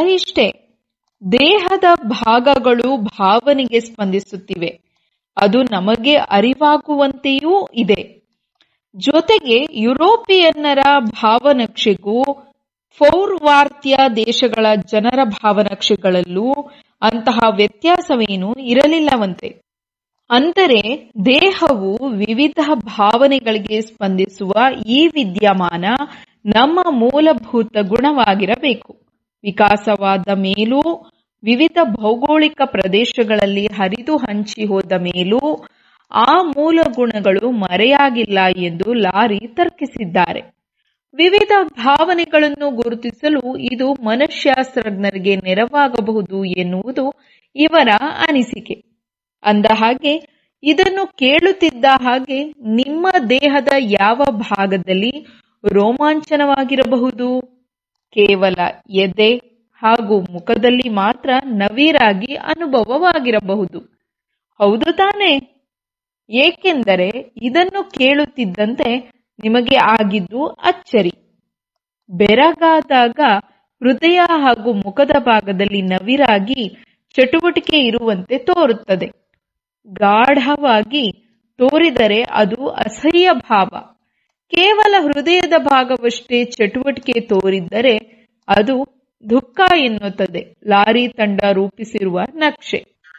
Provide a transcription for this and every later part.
ಇಷ್ಟೇ ದೇಹದ ಭಾಗಗಳು ಭಾವನೆಗೆ ಸ್ಪಂದಿಸುತ್ತಿವೆ ಅದು ನಮಗೆ ಅರಿವಾಗುವಂತೆಯೂ ಇದೆ ಜೊತೆಗೆ ಯುರೋಪಿಯನ್ನರ ಭಾವನಕ್ಷೆಗೂ ಪೌರ್ವಾತ್ಯ ದೇಶಗಳ ಜನರ ಭಾವನಕ್ಷೆಗಳಲ್ಲೂ ಅಂತಹ ವ್ಯತ್ಯಾಸವೇನೂ ಇರಲಿಲ್ಲವಂತೆ ಅಂದರೆ ದೇಹವು ವಿವಿಧ ಭಾವನೆಗಳಿಗೆ ಸ್ಪಂದಿಸುವ ಈ ವಿದ್ಯಮಾನ ನಮ್ಮ ಮೂಲಭೂತ ಗುಣವಾಗಿರಬೇಕು ವಿಕಾಸವಾದ ಮೇಲೂ ವಿವಿಧ ಭೌಗೋಳಿಕ ಪ್ರದೇಶಗಳಲ್ಲಿ ಹರಿದು ಹಂಚಿ ಹೋದ ಮೇಲೂ ಆ ಮೂಲ ಗುಣಗಳು ಮರೆಯಾಗಿಲ್ಲ ಎಂದು ಲಾರಿ ತರ್ಕಿಸಿದ್ದಾರೆ ವಿವಿಧ ಭಾವನೆಗಳನ್ನು ಗುರುತಿಸಲು ಇದು ಮನಃಶಾಸ್ತ್ರಜ್ಞರಿಗೆ ನೆರವಾಗಬಹುದು ಎನ್ನುವುದು ಇವರ ಅನಿಸಿಕೆ ಅಂದ ಹಾಗೆ ಇದನ್ನು ಕೇಳುತ್ತಿದ್ದ ಹಾಗೆ ನಿಮ್ಮ ದೇಹದ ಯಾವ ಭಾಗದಲ್ಲಿ ರೋಮಾಂಚನವಾಗಿರಬಹುದು ಕೇವಲ ಎದೆ ಹಾಗೂ ಮುಖದಲ್ಲಿ ಮಾತ್ರ ನವಿರಾಗಿ ಅನುಭವವಾಗಿರಬಹುದು ಹೌದು ತಾನೇ ಏಕೆಂದರೆ ಇದನ್ನು ಕೇಳುತ್ತಿದ್ದಂತೆ ನಿಮಗೆ ಆಗಿದ್ದು ಅಚ್ಚರಿ ಬೆರಗಾದಾಗ ಹೃದಯ ಹಾಗೂ ಮುಖದ ಭಾಗದಲ್ಲಿ ನವಿರಾಗಿ ಚಟುವಟಿಕೆ ಇರುವಂತೆ ತೋರುತ್ತದೆ ಗಾಢವಾಗಿ ತೋರಿದರೆ ಅದು ಅಸಹ್ಯ ಭಾವ ಕೇವಲ ಹೃದಯದ ಭಾಗವಷ್ಟೇ ಚಟುವಟಿಕೆ ತೋರಿದ್ದರೆ ಅದು ದುಃಖ ಎನ್ನುತ್ತದೆ ಲಾರಿ ತಂಡ ರೂಪಿಸಿರುವ ನಕ್ಷೆ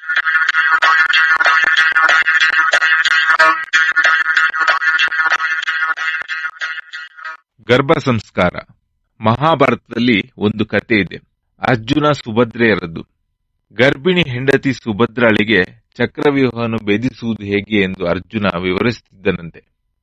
ಗರ್ಭ ಸಂಸ್ಕಾರ ಮಹಾಭಾರತದಲ್ಲಿ ಒಂದು ಕತೆ ಇದೆ ಅರ್ಜುನ ಸುಭದ್ರೆಯರದ್ದು ಗರ್ಭಿಣಿ ಹೆಂಡತಿ ಸುಭದ್ರಾಳಿಗೆ ಚಕ್ರವ್ಯೂಹವನ್ನು ಭೇದಿಸುವುದು ಹೇಗೆ ಎಂದು ಅರ್ಜುನ ವಿವರಿಸುತ್ತಿದ್ದನಂತೆ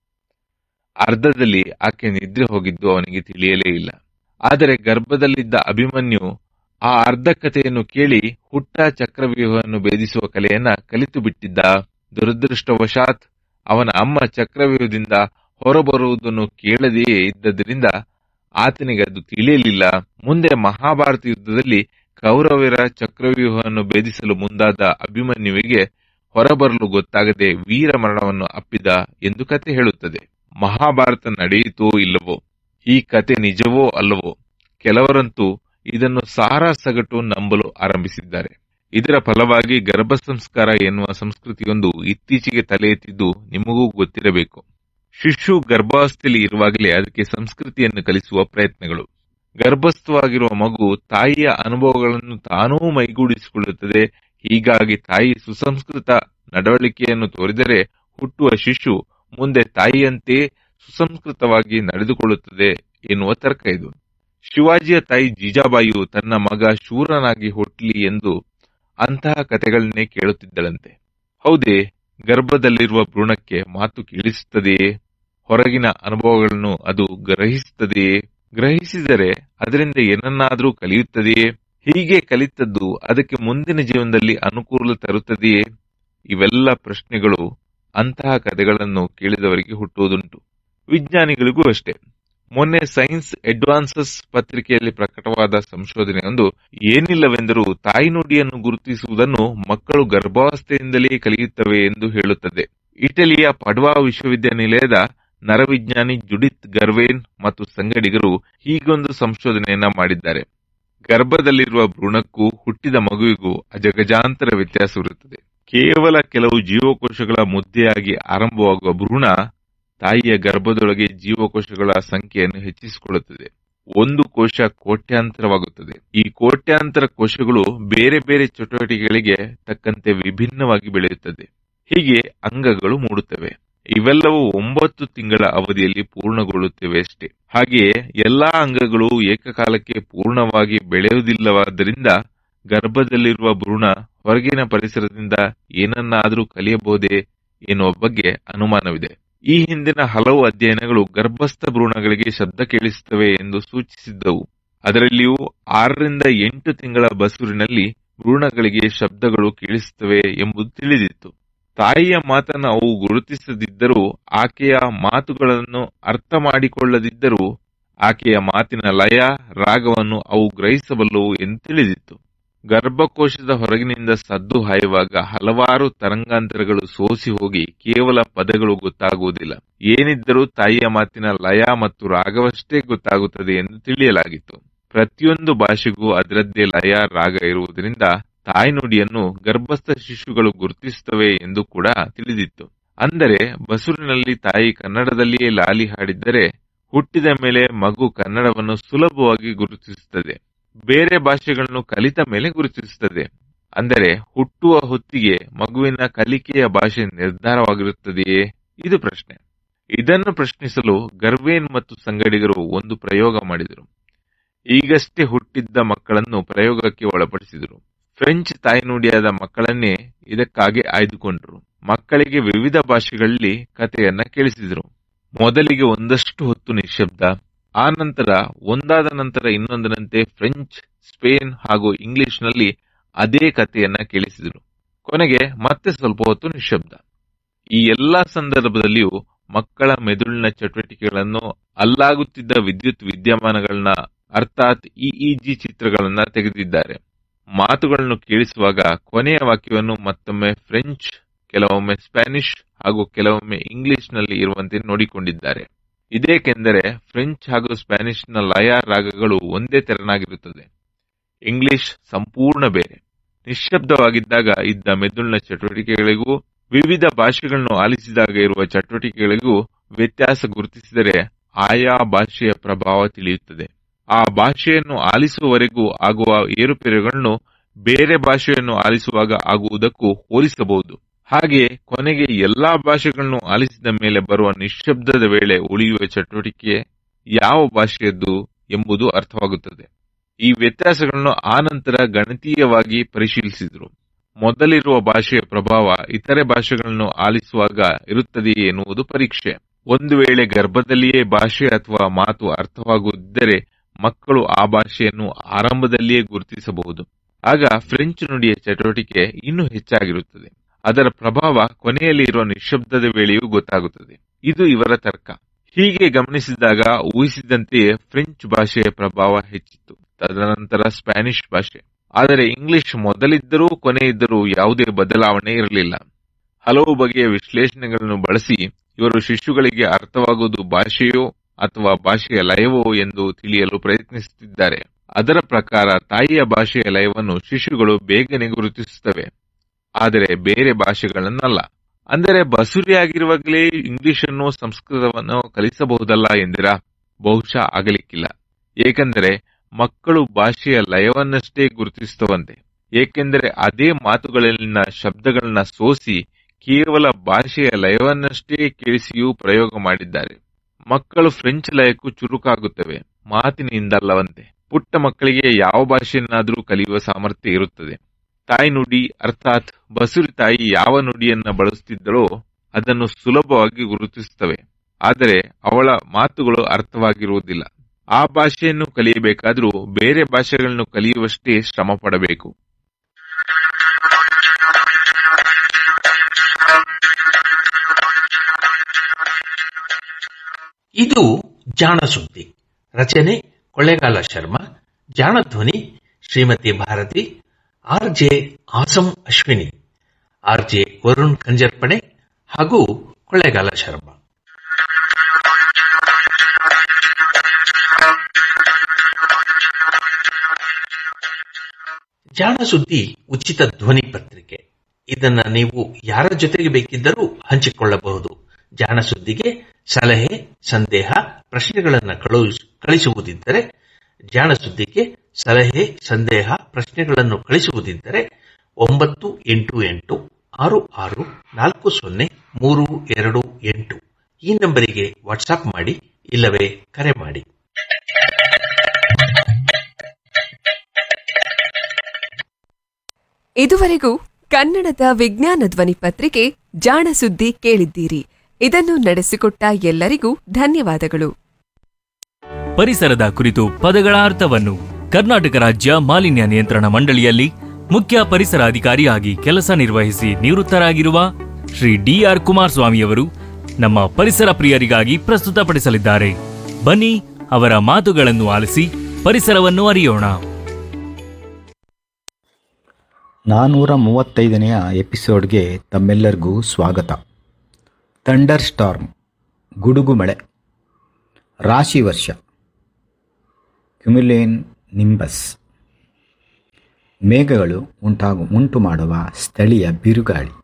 ಅರ್ಧದಲ್ಲಿ ಆಕೆ ನಿದ್ರೆ ಹೋಗಿದ್ದು ಅವನಿಗೆ ತಿಳಿಯಲೇ ಇಲ್ಲ ಆದರೆ ಗರ್ಭದಲ್ಲಿದ್ದ ಅಭಿಮನ್ಯು ಆ ಅರ್ಧ ಕಥೆಯನ್ನು ಕೇಳಿ ಹುಟ್ಟ ಚಕ್ರವ್ಯೂಹವನ್ನು ಭೇದಿಸುವ ಕಲೆಯನ್ನ ಕಲಿತು ಬಿಟ್ಟಿದ್ದ ದುರದೃಷ್ಟವಶಾತ್ ಅವನ ಅಮ್ಮ ಚಕ್ರವ್ಯೂಹದಿಂದ ಹೊರಬರುವುದನ್ನು ಕೇಳದೆಯೇ ಇದ್ದದರಿಂದ ಆತನಿಗೆ ಅದು ತಿಳಿಯಲಿಲ್ಲ ಮುಂದೆ ಮಹಾಭಾರತ ಯುದ್ಧದಲ್ಲಿ ಕೌರವರ ಚಕ್ರವ್ಯೂಹವನ್ನು ಭೇದಿಸಲು ಮುಂದಾದ ಅಭಿಮನ್ಯುವಿಗೆ ಹೊರಬರಲು ಗೊತ್ತಾಗದೆ ವೀರ ಮರಣವನ್ನು ಅಪ್ಪಿದ ಎಂದು ಕತೆ ಹೇಳುತ್ತದೆ ಮಹಾಭಾರತ ನಡೆಯಿತೋ ಇಲ್ಲವೋ ಈ ಕತೆ ನಿಜವೋ ಅಲ್ಲವೋ ಕೆಲವರಂತೂ ಇದನ್ನು ಸಾರಾ ಸಗಟು ನಂಬಲು ಆರಂಭಿಸಿದ್ದಾರೆ ಇದರ ಫಲವಾಗಿ ಗರ್ಭ ಸಂಸ್ಕಾರ ಎನ್ನುವ ಸಂಸ್ಕೃತಿಯೊಂದು ಇತ್ತೀಚೆಗೆ ತಲೆ ಎತ್ತಿದ್ದು ನಿಮಗೂ ಗೊತ್ತಿರಬೇಕು ಶಿಶು ಗರ್ಭಾವಸ್ಥೆಯಲ್ಲಿ ಇರುವಾಗಲೇ ಅದಕ್ಕೆ ಸಂಸ್ಕೃತಿಯನ್ನು ಕಲಿಸುವ ಪ್ರಯತ್ನಗಳು ಗರ್ಭಸ್ಥವಾಗಿರುವ ಮಗು ತಾಯಿಯ ಅನುಭವಗಳನ್ನು ತಾನೂ ಮೈಗೂಡಿಸಿಕೊಳ್ಳುತ್ತದೆ ಹೀಗಾಗಿ ತಾಯಿ ಸುಸಂಸ್ಕೃತ ನಡವಳಿಕೆಯನ್ನು ತೋರಿದರೆ ಹುಟ್ಟುವ ಶಿಶು ಮುಂದೆ ತಾಯಿಯಂತೆ ಸುಸಂಸ್ಕೃತವಾಗಿ ನಡೆದುಕೊಳ್ಳುತ್ತದೆ ಎನ್ನುವ ತರ್ಕ ಇದು ಶಿವಾಜಿಯ ತಾಯಿ ಜೀಜಾಬಾಯಿಯು ತನ್ನ ಮಗ ಶೂರನಾಗಿ ಹುಟ್ಟಲಿ ಎಂದು ಅಂತಹ ಕಥೆಗಳನ್ನೇ ಕೇಳುತ್ತಿದ್ದಳಂತೆ ಹೌದೇ ಗರ್ಭದಲ್ಲಿರುವ ಭ್ರೂಣಕ್ಕೆ ಮಾತು ಕೇಳಿಸುತ್ತದೆಯೇ ಹೊರಗಿನ ಅನುಭವಗಳನ್ನು ಅದು ಗ್ರಹಿಸುತ್ತದೆಯೇ ಗ್ರಹಿಸಿದರೆ ಅದರಿಂದ ಏನನ್ನಾದರೂ ಕಲಿಯುತ್ತದೆಯೇ ಹೀಗೆ ಕಲಿತದ್ದು ಅದಕ್ಕೆ ಮುಂದಿನ ಜೀವನದಲ್ಲಿ ಅನುಕೂಲ ತರುತ್ತದೆಯೇ ಇವೆಲ್ಲ ಪ್ರಶ್ನೆಗಳು ಅಂತಹ ಕಥೆಗಳನ್ನು ಕೇಳಿದವರಿಗೆ ಹುಟ್ಟುವುದುಂಟು ವಿಜ್ಞಾನಿಗಳಿಗೂ ಅಷ್ಟೇ ಮೊನ್ನೆ ಸೈನ್ಸ್ ಅಡ್ವಾನ್ಸಸ್ ಪತ್ರಿಕೆಯಲ್ಲಿ ಪ್ರಕಟವಾದ ಸಂಶೋಧನೆಯೊಂದು ಏನಿಲ್ಲವೆಂದರೂ ತಾಯ್ನುಡಿಯನ್ನು ಗುರುತಿಸುವುದನ್ನು ಮಕ್ಕಳು ಗರ್ಭಾವಸ್ಥೆಯಿಂದಲೇ ಕಲಿಯುತ್ತವೆ ಎಂದು ಹೇಳುತ್ತದೆ ಇಟಲಿಯ ಪಡ್ವಾ ವಿಶ್ವವಿದ್ಯಾನಿಲಯದ ನರವಿಜ್ಞಾನಿ ಜುಡಿತ್ ಗರ್ವೇನ್ ಮತ್ತು ಸಂಗಡಿಗರು ಹೀಗೊಂದು ಸಂಶೋಧನೆಯನ್ನ ಮಾಡಿದ್ದಾರೆ ಗರ್ಭದಲ್ಲಿರುವ ಭ್ರೂಣಕ್ಕೂ ಹುಟ್ಟಿದ ಮಗುವಿಗೂ ಅಜಗಜಾಂತರ ವ್ಯತ್ಯಾಸವಿರುತ್ತದೆ ಕೇವಲ ಕೆಲವು ಜೀವಕೋಶಗಳ ಮುದ್ದೆಯಾಗಿ ಆರಂಭವಾಗುವ ಭ್ರೂಣ ತಾಯಿಯ ಗರ್ಭದೊಳಗೆ ಜೀವಕೋಶಗಳ ಸಂಖ್ಯೆಯನ್ನು ಹೆಚ್ಚಿಸಿಕೊಳ್ಳುತ್ತದೆ ಒಂದು ಕೋಶ ಕೋಟ್ಯಾಂತರವಾಗುತ್ತದೆ ಈ ಕೋಟ್ಯಾಂತರ ಕೋಶಗಳು ಬೇರೆ ಬೇರೆ ಚಟುವಟಿಕೆಗಳಿಗೆ ತಕ್ಕಂತೆ ವಿಭಿನ್ನವಾಗಿ ಬೆಳೆಯುತ್ತದೆ ಹೀಗೆ ಅಂಗಗಳು ಮೂಡುತ್ತವೆ ಇವೆಲ್ಲವೂ ಒಂಬತ್ತು ತಿಂಗಳ ಅವಧಿಯಲ್ಲಿ ಪೂರ್ಣಗೊಳ್ಳುತ್ತವೆ ಅಷ್ಟೇ ಹಾಗೆಯೇ ಎಲ್ಲಾ ಅಂಗಗಳು ಏಕಕಾಲಕ್ಕೆ ಪೂರ್ಣವಾಗಿ ಬೆಳೆಯುವುದಿಲ್ಲವಾದ್ದರಿಂದ ಗರ್ಭದಲ್ಲಿರುವ ಭ್ರೂಣ ಹೊರಗಿನ ಪರಿಸರದಿಂದ ಏನನ್ನಾದರೂ ಕಲಿಯಬಹುದೇ ಎನ್ನುವ ಬಗ್ಗೆ ಅನುಮಾನವಿದೆ ಈ ಹಿಂದಿನ ಹಲವು ಅಧ್ಯಯನಗಳು ಗರ್ಭಸ್ಥ ಭ್ರೂಣಗಳಿಗೆ ಶಬ್ದ ಕೇಳಿಸುತ್ತವೆ ಎಂದು ಸೂಚಿಸಿದ್ದವು ಅದರಲ್ಲಿಯೂ ಆರರಿಂದ ಎಂಟು ತಿಂಗಳ ಬಸುರಿನಲ್ಲಿ ಭ್ರೂಣಗಳಿಗೆ ಶಬ್ದಗಳು ಕೇಳಿಸುತ್ತವೆ ಎಂಬುದು ತಿಳಿದಿತ್ತು ತಾಯಿಯ ಮಾತನ್ನು ಅವು ಗುರುತಿಸದಿದ್ದರೂ ಆಕೆಯ ಮಾತುಗಳನ್ನು ಅರ್ಥ ಮಾಡಿಕೊಳ್ಳದಿದ್ದರೂ ಆಕೆಯ ಮಾತಿನ ಲಯ ರಾಗವನ್ನು ಅವು ಗ್ರಹಿಸಬಲ್ಲವು ಎಂದು ತಿಳಿದಿತ್ತು ಗರ್ಭಕೋಶದ ಹೊರಗಿನಿಂದ ಸದ್ದು ಹಾಯುವಾಗ ಹಲವಾರು ತರಂಗಾಂತರಗಳು ಸೋಸಿ ಹೋಗಿ ಕೇವಲ ಪದಗಳು ಗೊತ್ತಾಗುವುದಿಲ್ಲ ಏನಿದ್ದರೂ ತಾಯಿಯ ಮಾತಿನ ಲಯ ಮತ್ತು ರಾಗವಷ್ಟೇ ಗೊತ್ತಾಗುತ್ತದೆ ಎಂದು ತಿಳಿಯಲಾಗಿತ್ತು ಪ್ರತಿಯೊಂದು ಭಾಷೆಗೂ ಅದರದ್ದೇ ಲಯ ರಾಗ ಇರುವುದರಿಂದ ತಾಯ್ನುಡಿಯನ್ನು ಗರ್ಭಸ್ಥ ಶಿಶುಗಳು ಗುರುತಿಸುತ್ತವೆ ಎಂದು ಕೂಡ ತಿಳಿದಿತ್ತು ಅಂದರೆ ಬಸುರಿನಲ್ಲಿ ತಾಯಿ ಕನ್ನಡದಲ್ಲಿಯೇ ಲಾಲಿ ಹಾಡಿದ್ದರೆ ಹುಟ್ಟಿದ ಮೇಲೆ ಮಗು ಕನ್ನಡವನ್ನು ಸುಲಭವಾಗಿ ಗುರುತಿಸುತ್ತದೆ ಬೇರೆ ಭಾಷೆಗಳನ್ನು ಕಲಿತ ಮೇಲೆ ಗುರುತಿಸುತ್ತದೆ ಅಂದರೆ ಹುಟ್ಟುವ ಹೊತ್ತಿಗೆ ಮಗುವಿನ ಕಲಿಕೆಯ ಭಾಷೆ ನಿರ್ಧಾರವಾಗಿರುತ್ತದೆಯೇ ಇದು ಪ್ರಶ್ನೆ ಇದನ್ನು ಪ್ರಶ್ನಿಸಲು ಗರ್ವೇನ್ ಮತ್ತು ಸಂಗಡಿಗರು ಒಂದು ಪ್ರಯೋಗ ಮಾಡಿದರು ಈಗಷ್ಟೇ ಹುಟ್ಟಿದ್ದ ಮಕ್ಕಳನ್ನು ಪ್ರಯೋಗಕ್ಕೆ ಒಳಪಡಿಸಿದರು ಫ್ರೆಂಚ್ ತಾಯ್ನುಡಿಯಾದ ಮಕ್ಕಳನ್ನೇ ಇದಕ್ಕಾಗಿ ಆಯ್ದುಕೊಂಡರು ಮಕ್ಕಳಿಗೆ ವಿವಿಧ ಭಾಷೆಗಳಲ್ಲಿ ಕಥೆಯನ್ನ ಕೇಳಿಸಿದರು ಮೊದಲಿಗೆ ಒಂದಷ್ಟು ಹೊತ್ತು ನಿಶ್ಶಬ್ದ ಆ ನಂತರ ಒಂದಾದ ನಂತರ ಇನ್ನೊಂದರಂತೆ ಫ್ರೆಂಚ್ ಸ್ಪೇನ್ ಹಾಗೂ ಇಂಗ್ಲಿಷ್ನಲ್ಲಿ ಅದೇ ಕಥೆಯನ್ನ ಕೇಳಿಸಿದರು ಕೊನೆಗೆ ಮತ್ತೆ ಸ್ವಲ್ಪ ಹೊತ್ತು ನಿಶ್ಶಬ್ದ ಈ ಎಲ್ಲಾ ಸಂದರ್ಭದಲ್ಲಿಯೂ ಮಕ್ಕಳ ಮೆದುಳಿನ ಚಟುವಟಿಕೆಗಳನ್ನು ಅಲ್ಲಾಗುತ್ತಿದ್ದ ವಿದ್ಯುತ್ ವಿದ್ಯಮಾನಗಳನ್ನ ಅರ್ಥಾತ್ ಇಇಜಿ ಚಿತ್ರಗಳನ್ನ ತೆಗೆದಿದ್ದಾರೆ ಮಾತುಗಳನ್ನು ಕೇಳಿಸುವಾಗ ಕೊನೆಯ ವಾಕ್ಯವನ್ನು ಮತ್ತೊಮ್ಮೆ ಫ್ರೆಂಚ್ ಕೆಲವೊಮ್ಮೆ ಸ್ಪ್ಯಾನಿಷ್ ಹಾಗೂ ಕೆಲವೊಮ್ಮೆ ಇಂಗ್ಲಿಷ್ನಲ್ಲಿ ಇರುವಂತೆ ನೋಡಿಕೊಂಡಿದ್ದಾರೆ ಇದೇಕೆಂದರೆ ಫ್ರೆಂಚ್ ಹಾಗೂ ಸ್ಪ್ಯಾನಿಷ್ನ ಲಯ ರಾಗಗಳು ಒಂದೇ ತೆರನಾಗಿರುತ್ತದೆ ಇಂಗ್ಲಿಷ್ ಸಂಪೂರ್ಣ ಬೇರೆ ನಿಶ್ಶಬ್ದವಾಗಿದ್ದಾಗ ಇದ್ದ ಮೆದುಳಿನ ಚಟುವಟಿಕೆಗಳಿಗೂ ವಿವಿಧ ಭಾಷೆಗಳನ್ನು ಆಲಿಸಿದಾಗ ಇರುವ ಚಟುವಟಿಕೆಗಳಿಗೂ ವ್ಯತ್ಯಾಸ ಗುರುತಿಸಿದರೆ ಆಯಾ ಭಾಷೆಯ ಪ್ರಭಾವ ತಿಳಿಯುತ್ತದೆ ಆ ಭಾಷೆಯನ್ನು ಆಲಿಸುವವರೆಗೂ ಆಗುವ ಏರುಪೇರುಗಳನ್ನು ಬೇರೆ ಭಾಷೆಯನ್ನು ಆಲಿಸುವಾಗ ಆಗುವುದಕ್ಕೂ ಹೋಲಿಸಬಹುದು ಹಾಗೆ ಕೊನೆಗೆ ಎಲ್ಲಾ ಭಾಷೆಗಳನ್ನು ಆಲಿಸಿದ ಮೇಲೆ ಬರುವ ನಿಶ್ಶಬ್ದದ ವೇಳೆ ಉಳಿಯುವ ಚಟುವಟಿಕೆ ಯಾವ ಭಾಷೆಯದ್ದು ಎಂಬುದು ಅರ್ಥವಾಗುತ್ತದೆ ಈ ವ್ಯತ್ಯಾಸಗಳನ್ನು ಆನಂತರ ಗಣತೀಯವಾಗಿ ಪರಿಶೀಲಿಸಿದರು ಮೊದಲಿರುವ ಭಾಷೆಯ ಪ್ರಭಾವ ಇತರೆ ಭಾಷೆಗಳನ್ನು ಆಲಿಸುವಾಗ ಇರುತ್ತದೆಯೇ ಎನ್ನುವುದು ಪರೀಕ್ಷೆ ಒಂದು ವೇಳೆ ಗರ್ಭದಲ್ಲಿಯೇ ಭಾಷೆ ಅಥವಾ ಮಾತು ಅರ್ಥವಾಗುತ್ತಿದ್ದರೆ ಮಕ್ಕಳು ಆ ಭಾಷೆಯನ್ನು ಆರಂಭದಲ್ಲಿಯೇ ಗುರುತಿಸಬಹುದು ಆಗ ಫ್ರೆಂಚ್ ನುಡಿಯ ಚಟುವಟಿಕೆ ಇನ್ನೂ ಹೆಚ್ಚಾಗಿರುತ್ತದೆ ಅದರ ಪ್ರಭಾವ ಕೊನೆಯಲ್ಲಿ ಇರುವ ನಿಶ್ಶಬ್ದದ ವೇಳೆಯೂ ಗೊತ್ತಾಗುತ್ತದೆ ಇದು ಇವರ ತರ್ಕ ಹೀಗೆ ಗಮನಿಸಿದಾಗ ಊಹಿಸಿದಂತೆಯೇ ಫ್ರೆಂಚ್ ಭಾಷೆಯ ಪ್ರಭಾವ ಹೆಚ್ಚಿತ್ತು ತದನಂತರ ಸ್ಪ್ಯಾನಿಷ್ ಭಾಷೆ ಆದರೆ ಇಂಗ್ಲಿಷ್ ಮೊದಲಿದ್ದರೂ ಕೊನೆಯಿದ್ದರೂ ಯಾವುದೇ ಬದಲಾವಣೆ ಇರಲಿಲ್ಲ ಹಲವು ಬಗೆಯ ವಿಶ್ಲೇಷಣೆಗಳನ್ನು ಬಳಸಿ ಇವರು ಶಿಶುಗಳಿಗೆ ಅರ್ಥವಾಗುವುದು ಭಾಷೆಯೋ ಅಥವಾ ಭಾಷೆಯ ಲಯವೋ ಎಂದು ತಿಳಿಯಲು ಪ್ರಯತ್ನಿಸುತ್ತಿದ್ದಾರೆ ಅದರ ಪ್ರಕಾರ ತಾಯಿಯ ಭಾಷೆಯ ಲಯವನ್ನು ಶಿಶುಗಳು ಬೇಗನೆ ಗುರುತಿಸುತ್ತವೆ ಆದರೆ ಬೇರೆ ಭಾಷೆಗಳನ್ನಲ್ಲ ಅಂದರೆ ಬಸುರಿಯಾಗಿರುವಾಗಲೇ ಇಂಗ್ಲಿಷನ್ನು ಸಂಸ್ಕೃತವನ್ನು ಕಲಿಸಬಹುದಲ್ಲ ಎಂದಿರಾ ಬಹುಶಃ ಆಗಲಿಕ್ಕಿಲ್ಲ ಏಕೆಂದರೆ ಮಕ್ಕಳು ಭಾಷೆಯ ಲಯವನ್ನಷ್ಟೇ ಗುರುತಿಸುತ್ತವಂತೆ ಏಕೆಂದರೆ ಅದೇ ಮಾತುಗಳಲ್ಲಿನ ಶಬ್ದಗಳನ್ನ ಸೋಸಿ ಕೇವಲ ಭಾಷೆಯ ಲಯವನ್ನಷ್ಟೇ ಕೇಳಿಸಿಯೂ ಪ್ರಯೋಗ ಮಾಡಿದ್ದಾರೆ ಮಕ್ಕಳು ಫ್ರೆಂಚ್ ಲಯಕ್ಕೂ ಚುರುಕಾಗುತ್ತವೆ ಮಾತಿನಿಂದಲ್ಲವಂತೆ ಪುಟ್ಟ ಮಕ್ಕಳಿಗೆ ಯಾವ ಭಾಷೆಯನ್ನಾದರೂ ಕಲಿಯುವ ಸಾಮರ್ಥ್ಯ ಇರುತ್ತದೆ ತಾಯಿ ನುಡಿ ಅರ್ಥಾತ್ ಬಸುರಿ ತಾಯಿ ಯಾವ ನುಡಿಯನ್ನ ಬಳಸುತ್ತಿದ್ದಳೋ ಅದನ್ನು ಸುಲಭವಾಗಿ ಗುರುತಿಸುತ್ತವೆ ಆದರೆ ಅವಳ ಮಾತುಗಳು ಅರ್ಥವಾಗಿರುವುದಿಲ್ಲ ಆ ಭಾಷೆಯನ್ನು ಕಲಿಯಬೇಕಾದರೂ ಬೇರೆ ಭಾಷೆಗಳನ್ನು ಕಲಿಯುವಷ್ಟೇ ಶ್ರಮ ಪಡಬೇಕು ಇದು ಜಾಣ ಸುದ್ದಿ ರಚನೆ ಕೊಳ್ಳೇಗಾಲ ಶರ್ಮಾ ಜಾಣ ಧ್ವನಿ ಶ್ರೀಮತಿ ಭಾರತಿ ಆರ್ ಜೆ ಆಸಂ ಅಶ್ವಿನಿ ಆರ್ ಜೆ ವರುಣ್ ಕಂಜರ್ಪಣೆ ಹಾಗೂ ಕೊಳ್ಳೇಗಾಲ ಶರ್ಮಾ ಜಾಣ ಸುದ್ದಿ ಉಚಿತ ಧ್ವನಿ ಪತ್ರಿಕೆ ಇದನ್ನ ನೀವು ಯಾರ ಜೊತೆಗೆ ಬೇಕಿದ್ದರೂ ಹಂಚಿಕೊಳ್ಳಬಹುದು ಜಾಣ ಸುದ್ದಿಗೆ ಸಲಹೆ ಸಂದೇಹ ಪ್ರಶ್ನೆಗಳನ್ನು ಕಳುಹಿಸ್- ಕಳಿಸುವುದಿದ್ದರೆ ಜಾಣ ಸುದ್ದಿಗೆ ಸಲಹೆ ಸಂದೇಹ ಪ್ರಶ್ನೆಗಳನ್ನು ಕಳಿಸುವುದಿದ್ದರೆ ಒಂಬತ್ತು ಎಂಟು ಎಂಟು ಆರು ಆರು ನಾಲ್ಕು ಸೊನ್ನೆ ಮೂರು ಎರಡು ಎಂಟು ಈ ನಂಬರಿಗೆ ವಾಟ್ಸ್ಆಪ್ ಮಾಡಿ ಇಲ್ಲವೇ ಕರೆ ಮಾಡಿ ಇದುವರೆಗೂ ಕನ್ನಡದ ವಿಜ್ಞಾನ ಧ್ವನಿ ಪತ್ರಿಕೆ ಜಾಣ ಸುದ್ದಿ ಕೇಳಿದ್ದೀರಿ ಇದನ್ನು ನಡೆಸಿಕೊಟ್ಟ ಎಲ್ಲರಿಗೂ ಧನ್ಯವಾದಗಳು ಪರಿಸರದ ಕುರಿತು ಪದಗಳ ಅರ್ಥವನ್ನು ಕರ್ನಾಟಕ ರಾಜ್ಯ ಮಾಲಿನ್ಯ ನಿಯಂತ್ರಣ ಮಂಡಳಿಯಲ್ಲಿ ಮುಖ್ಯ ಪರಿಸರ ಅಧಿಕಾರಿಯಾಗಿ ಕೆಲಸ ನಿರ್ವಹಿಸಿ ನಿವೃತ್ತರಾಗಿರುವ ಶ್ರೀ ಡಿಆರ್ ಕುಮಾರಸ್ವಾಮಿಯವರು ನಮ್ಮ ಪರಿಸರ ಪ್ರಿಯರಿಗಾಗಿ ಪ್ರಸ್ತುತಪಡಿಸಲಿದ್ದಾರೆ ಬನ್ನಿ ಅವರ ಮಾತುಗಳನ್ನು ಆಲಿಸಿ ಪರಿಸರವನ್ನು ಅರಿಯೋಣ ನಾನ್ನೂರ ಮೂವತ್ತೈದನೆಯ ಎಪಿಸೋಡ್ಗೆ ತಮ್ಮೆಲ್ಲರಿಗೂ ಸ್ವಾಗತ ಥಂಡರ್ ಸ್ಟಾರ್ಮ್ ಗುಡುಗು ಮಳೆ ರಾಶಿ ವರ್ಷ ಕ್ಯುಮಿಲೇನ್ ನಿಂಬಸ್ ಮೇಘಗಳು ಉಂಟಾಗು ಉಂಟು ಮಾಡುವ ಸ್ಥಳೀಯ ಬಿರುಗಾಳಿ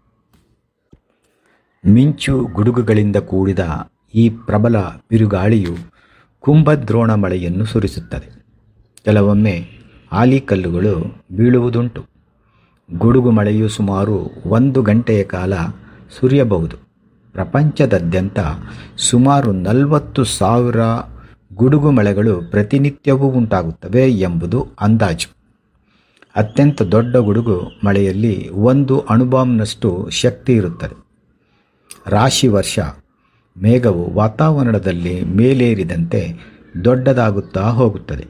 ಮಿಂಚು ಗುಡುಗುಗಳಿಂದ ಕೂಡಿದ ಈ ಪ್ರಬಲ ಬಿರುಗಾಳಿಯು ಕುಂಭದ್ರೋಣ ಮಳೆಯನ್ನು ಸುರಿಸುತ್ತದೆ ಕೆಲವೊಮ್ಮೆ ಆಲಿಕಲ್ಲುಗಳು ಬೀಳುವುದುಂಟು ಗುಡುಗು ಮಳೆಯು ಸುಮಾರು ಒಂದು ಗಂಟೆಯ ಕಾಲ ಸುರಿಯಬಹುದು ಪ್ರಪಂಚದಾದ್ಯಂತ ಸುಮಾರು ನಲವತ್ತು ಸಾವಿರ ಗುಡುಗು ಮಳೆಗಳು ಪ್ರತಿನಿತ್ಯವೂ ಉಂಟಾಗುತ್ತವೆ ಎಂಬುದು ಅಂದಾಜು ಅತ್ಯಂತ ದೊಡ್ಡ ಗುಡುಗು ಮಳೆಯಲ್ಲಿ ಒಂದು ಅಣುಬಾಂಬ್ನಷ್ಟು ಶಕ್ತಿ ಇರುತ್ತದೆ ರಾಶಿ ವರ್ಷ ಮೇಘವು ವಾತಾವರಣದಲ್ಲಿ ಮೇಲೇರಿದಂತೆ ದೊಡ್ಡದಾಗುತ್ತಾ ಹೋಗುತ್ತದೆ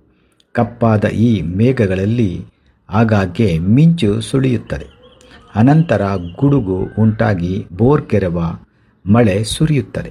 ಕಪ್ಪಾದ ಈ ಮೇಘಗಳಲ್ಲಿ ಆಗಾಗ್ಗೆ ಮಿಂಚು ಸುಳಿಯುತ್ತದೆ ಅನಂತರ ಗುಡುಗು ಉಂಟಾಗಿ ಬೋರ್ ಕೆರೆವ ಮಳೆ ಸುರಿಯುತ್ತದೆ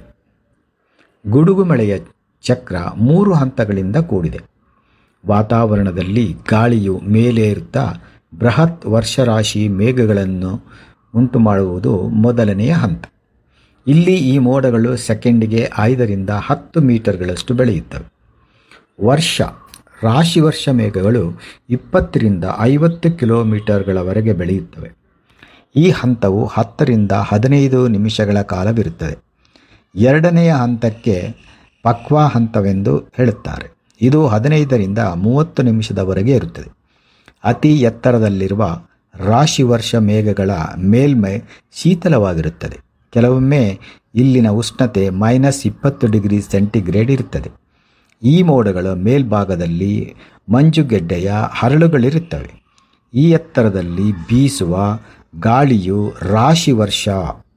ಗುಡುಗು ಮಳೆಯ ಚಕ್ರ ಮೂರು ಹಂತಗಳಿಂದ ಕೂಡಿದೆ ವಾತಾವರಣದಲ್ಲಿ ಗಾಳಿಯು ಮೇಲೇರುತ್ತಾ ಬೃಹತ್ ವರ್ಷರಾಶಿ ಮೇಘಗಳನ್ನು ಉಂಟು ಮಾಡುವುದು ಮೊದಲನೆಯ ಹಂತ ಇಲ್ಲಿ ಈ ಮೋಡಗಳು ಸೆಕೆಂಡಿಗೆ ಐದರಿಂದ ಹತ್ತು ಮೀಟರ್ಗಳಷ್ಟು ಬೆಳೆಯುತ್ತವೆ ವರ್ಷ ರಾಶಿ ವರ್ಷ ಮೇಘಗಳು ಇಪ್ಪತ್ತರಿಂದ ಐವತ್ತು ಕಿಲೋಮೀಟರ್ಗಳವರೆಗೆ ಬೆಳೆಯುತ್ತವೆ ಈ ಹಂತವು ಹತ್ತರಿಂದ ಹದಿನೈದು ನಿಮಿಷಗಳ ಕಾಲವಿರುತ್ತದೆ ಎರಡನೆಯ ಹಂತಕ್ಕೆ ಪಕ್ವಾ ಹಂತವೆಂದು ಹೇಳುತ್ತಾರೆ ಇದು ಹದಿನೈದರಿಂದ ಮೂವತ್ತು ನಿಮಿಷದವರೆಗೆ ಇರುತ್ತದೆ ಅತಿ ಎತ್ತರದಲ್ಲಿರುವ ರಾಶಿ ವರ್ಷ ಮೇಘಗಳ ಮೇಲ್ಮೈ ಶೀತಲವಾಗಿರುತ್ತದೆ ಕೆಲವೊಮ್ಮೆ ಇಲ್ಲಿನ ಉಷ್ಣತೆ ಮೈನಸ್ ಇಪ್ಪತ್ತು ಡಿಗ್ರಿ ಸೆಂಟಿಗ್ರೇಡ್ ಇರುತ್ತದೆ ಈ ಮೋಡಗಳ ಮೇಲ್ಭಾಗದಲ್ಲಿ ಮಂಜುಗೆಡ್ಡೆಯ ಹರಳುಗಳಿರುತ್ತವೆ ಈ ಎತ್ತರದಲ್ಲಿ ಬೀಸುವ ಗಾಳಿಯು ರಾಶಿ ವರ್ಷ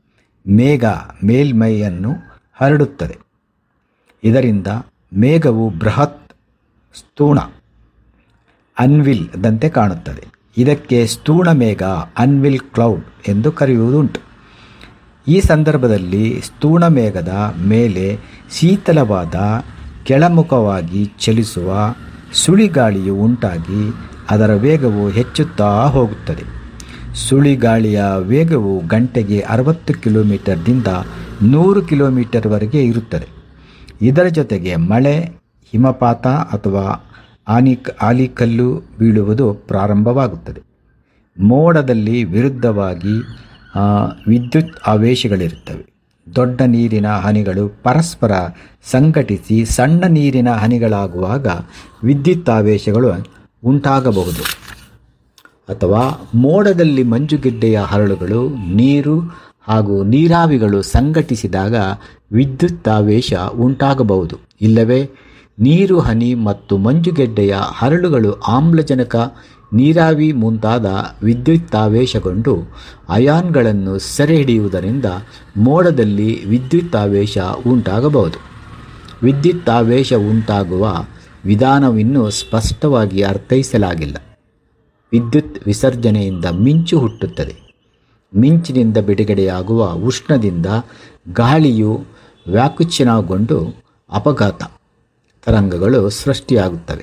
ಮೇಘ ಮೇಲ್ಮೈಯನ್ನು ಹರಡುತ್ತದೆ ಇದರಿಂದ ಮೇಘವು ಬೃಹತ್ ಸ್ಥೂಣ ಅನ್ವಿಲ್ ದಂತೆ ಕಾಣುತ್ತದೆ ಇದಕ್ಕೆ ಸ್ಥೂಣ ಮೇಘ ಅನ್ವಿಲ್ ಕ್ಲೌಡ್ ಎಂದು ಕರೆಯುವುದುಂಟು ಈ ಸಂದರ್ಭದಲ್ಲಿ ಸ್ಥೂಣ ಮೇಘದ ಮೇಲೆ ಶೀತಲವಾದ ಕೆಳಮುಖವಾಗಿ ಚಲಿಸುವ ಸುಳಿಗಾಳಿಯು ಉಂಟಾಗಿ ಅದರ ವೇಗವು ಹೆಚ್ಚುತ್ತಾ ಹೋಗುತ್ತದೆ ಸುಳಿಗಾಳಿಯ ವೇಗವು ಗಂಟೆಗೆ ಅರವತ್ತು ಕಿಲೋಮೀಟರ್ದಿಂದ ನೂರು ಕಿಲೋಮೀಟರ್ವರೆಗೆ ಇರುತ್ತದೆ ಇದರ ಜೊತೆಗೆ ಮಳೆ ಹಿಮಪಾತ ಅಥವಾ ಆನಿ ಆಲಿಕಲ್ಲು ಬೀಳುವುದು ಪ್ರಾರಂಭವಾಗುತ್ತದೆ ಮೋಡದಲ್ಲಿ ವಿರುದ್ಧವಾಗಿ ಆ, ವಿದ್ಯುತ್ ಆವೇಶಗಳಿರುತ್ತವೆ ದೊಡ್ಡ ನೀರಿನ ಹನಿಗಳು ಪರಸ್ಪರ ಸಂಘಟಿಸಿ ಸಣ್ಣ ನೀರಿನ ಹನಿಗಳಾಗುವಾಗ ವಿದ್ಯುತ್ ಆವೇಶಗಳು ಉಂಟಾಗಬಹುದು ಅಥವಾ ಮೋಡದಲ್ಲಿ ಮಂಜುಗೆಡ್ಡೆಯ ಹರಳುಗಳು ನೀರು ಹಾಗೂ ನೀರಾವಿಗಳು ಸಂಘಟಿಸಿದಾಗ ವಿದ್ಯುತ್ ಆವೇಶ ಉಂಟಾಗಬಹುದು ಇಲ್ಲವೇ ನೀರು ಹನಿ ಮತ್ತು ಮಂಜುಗೆಡ್ಡೆಯ ಹರಳುಗಳು ಆಮ್ಲಜನಕ ನೀರಾವಿ ಮುಂತಾದ ವಿದ್ಯುತ್ತಾವೇಶಗೊಂಡು ಅಯಾನ್ಗಳನ್ನು ಸೆರೆ ಹಿಡಿಯುವುದರಿಂದ ಮೋಡದಲ್ಲಿ ವಿದ್ಯುತ್ತಾವೇಶ ಉಂಟಾಗಬಹುದು ವಿದ್ಯುತ್ತಾವೇಶ ಉಂಟಾಗುವ ವಿಧಾನವಿನ್ನೂ ಸ್ಪಷ್ಟವಾಗಿ ಅರ್ಥೈಸಲಾಗಿಲ್ಲ ವಿದ್ಯುತ್ ವಿಸರ್ಜನೆಯಿಂದ ಮಿಂಚು ಹುಟ್ಟುತ್ತದೆ ಮಿಂಚಿನಿಂದ ಬಿಡುಗಡೆಯಾಗುವ ಉಷ್ಣದಿಂದ ಗಾಳಿಯು ವ್ಯಾಕುಚ್ಛಿನಗೊಂಡು ಅಪಘಾತ ತರಂಗಗಳು ಸೃಷ್ಟಿಯಾಗುತ್ತವೆ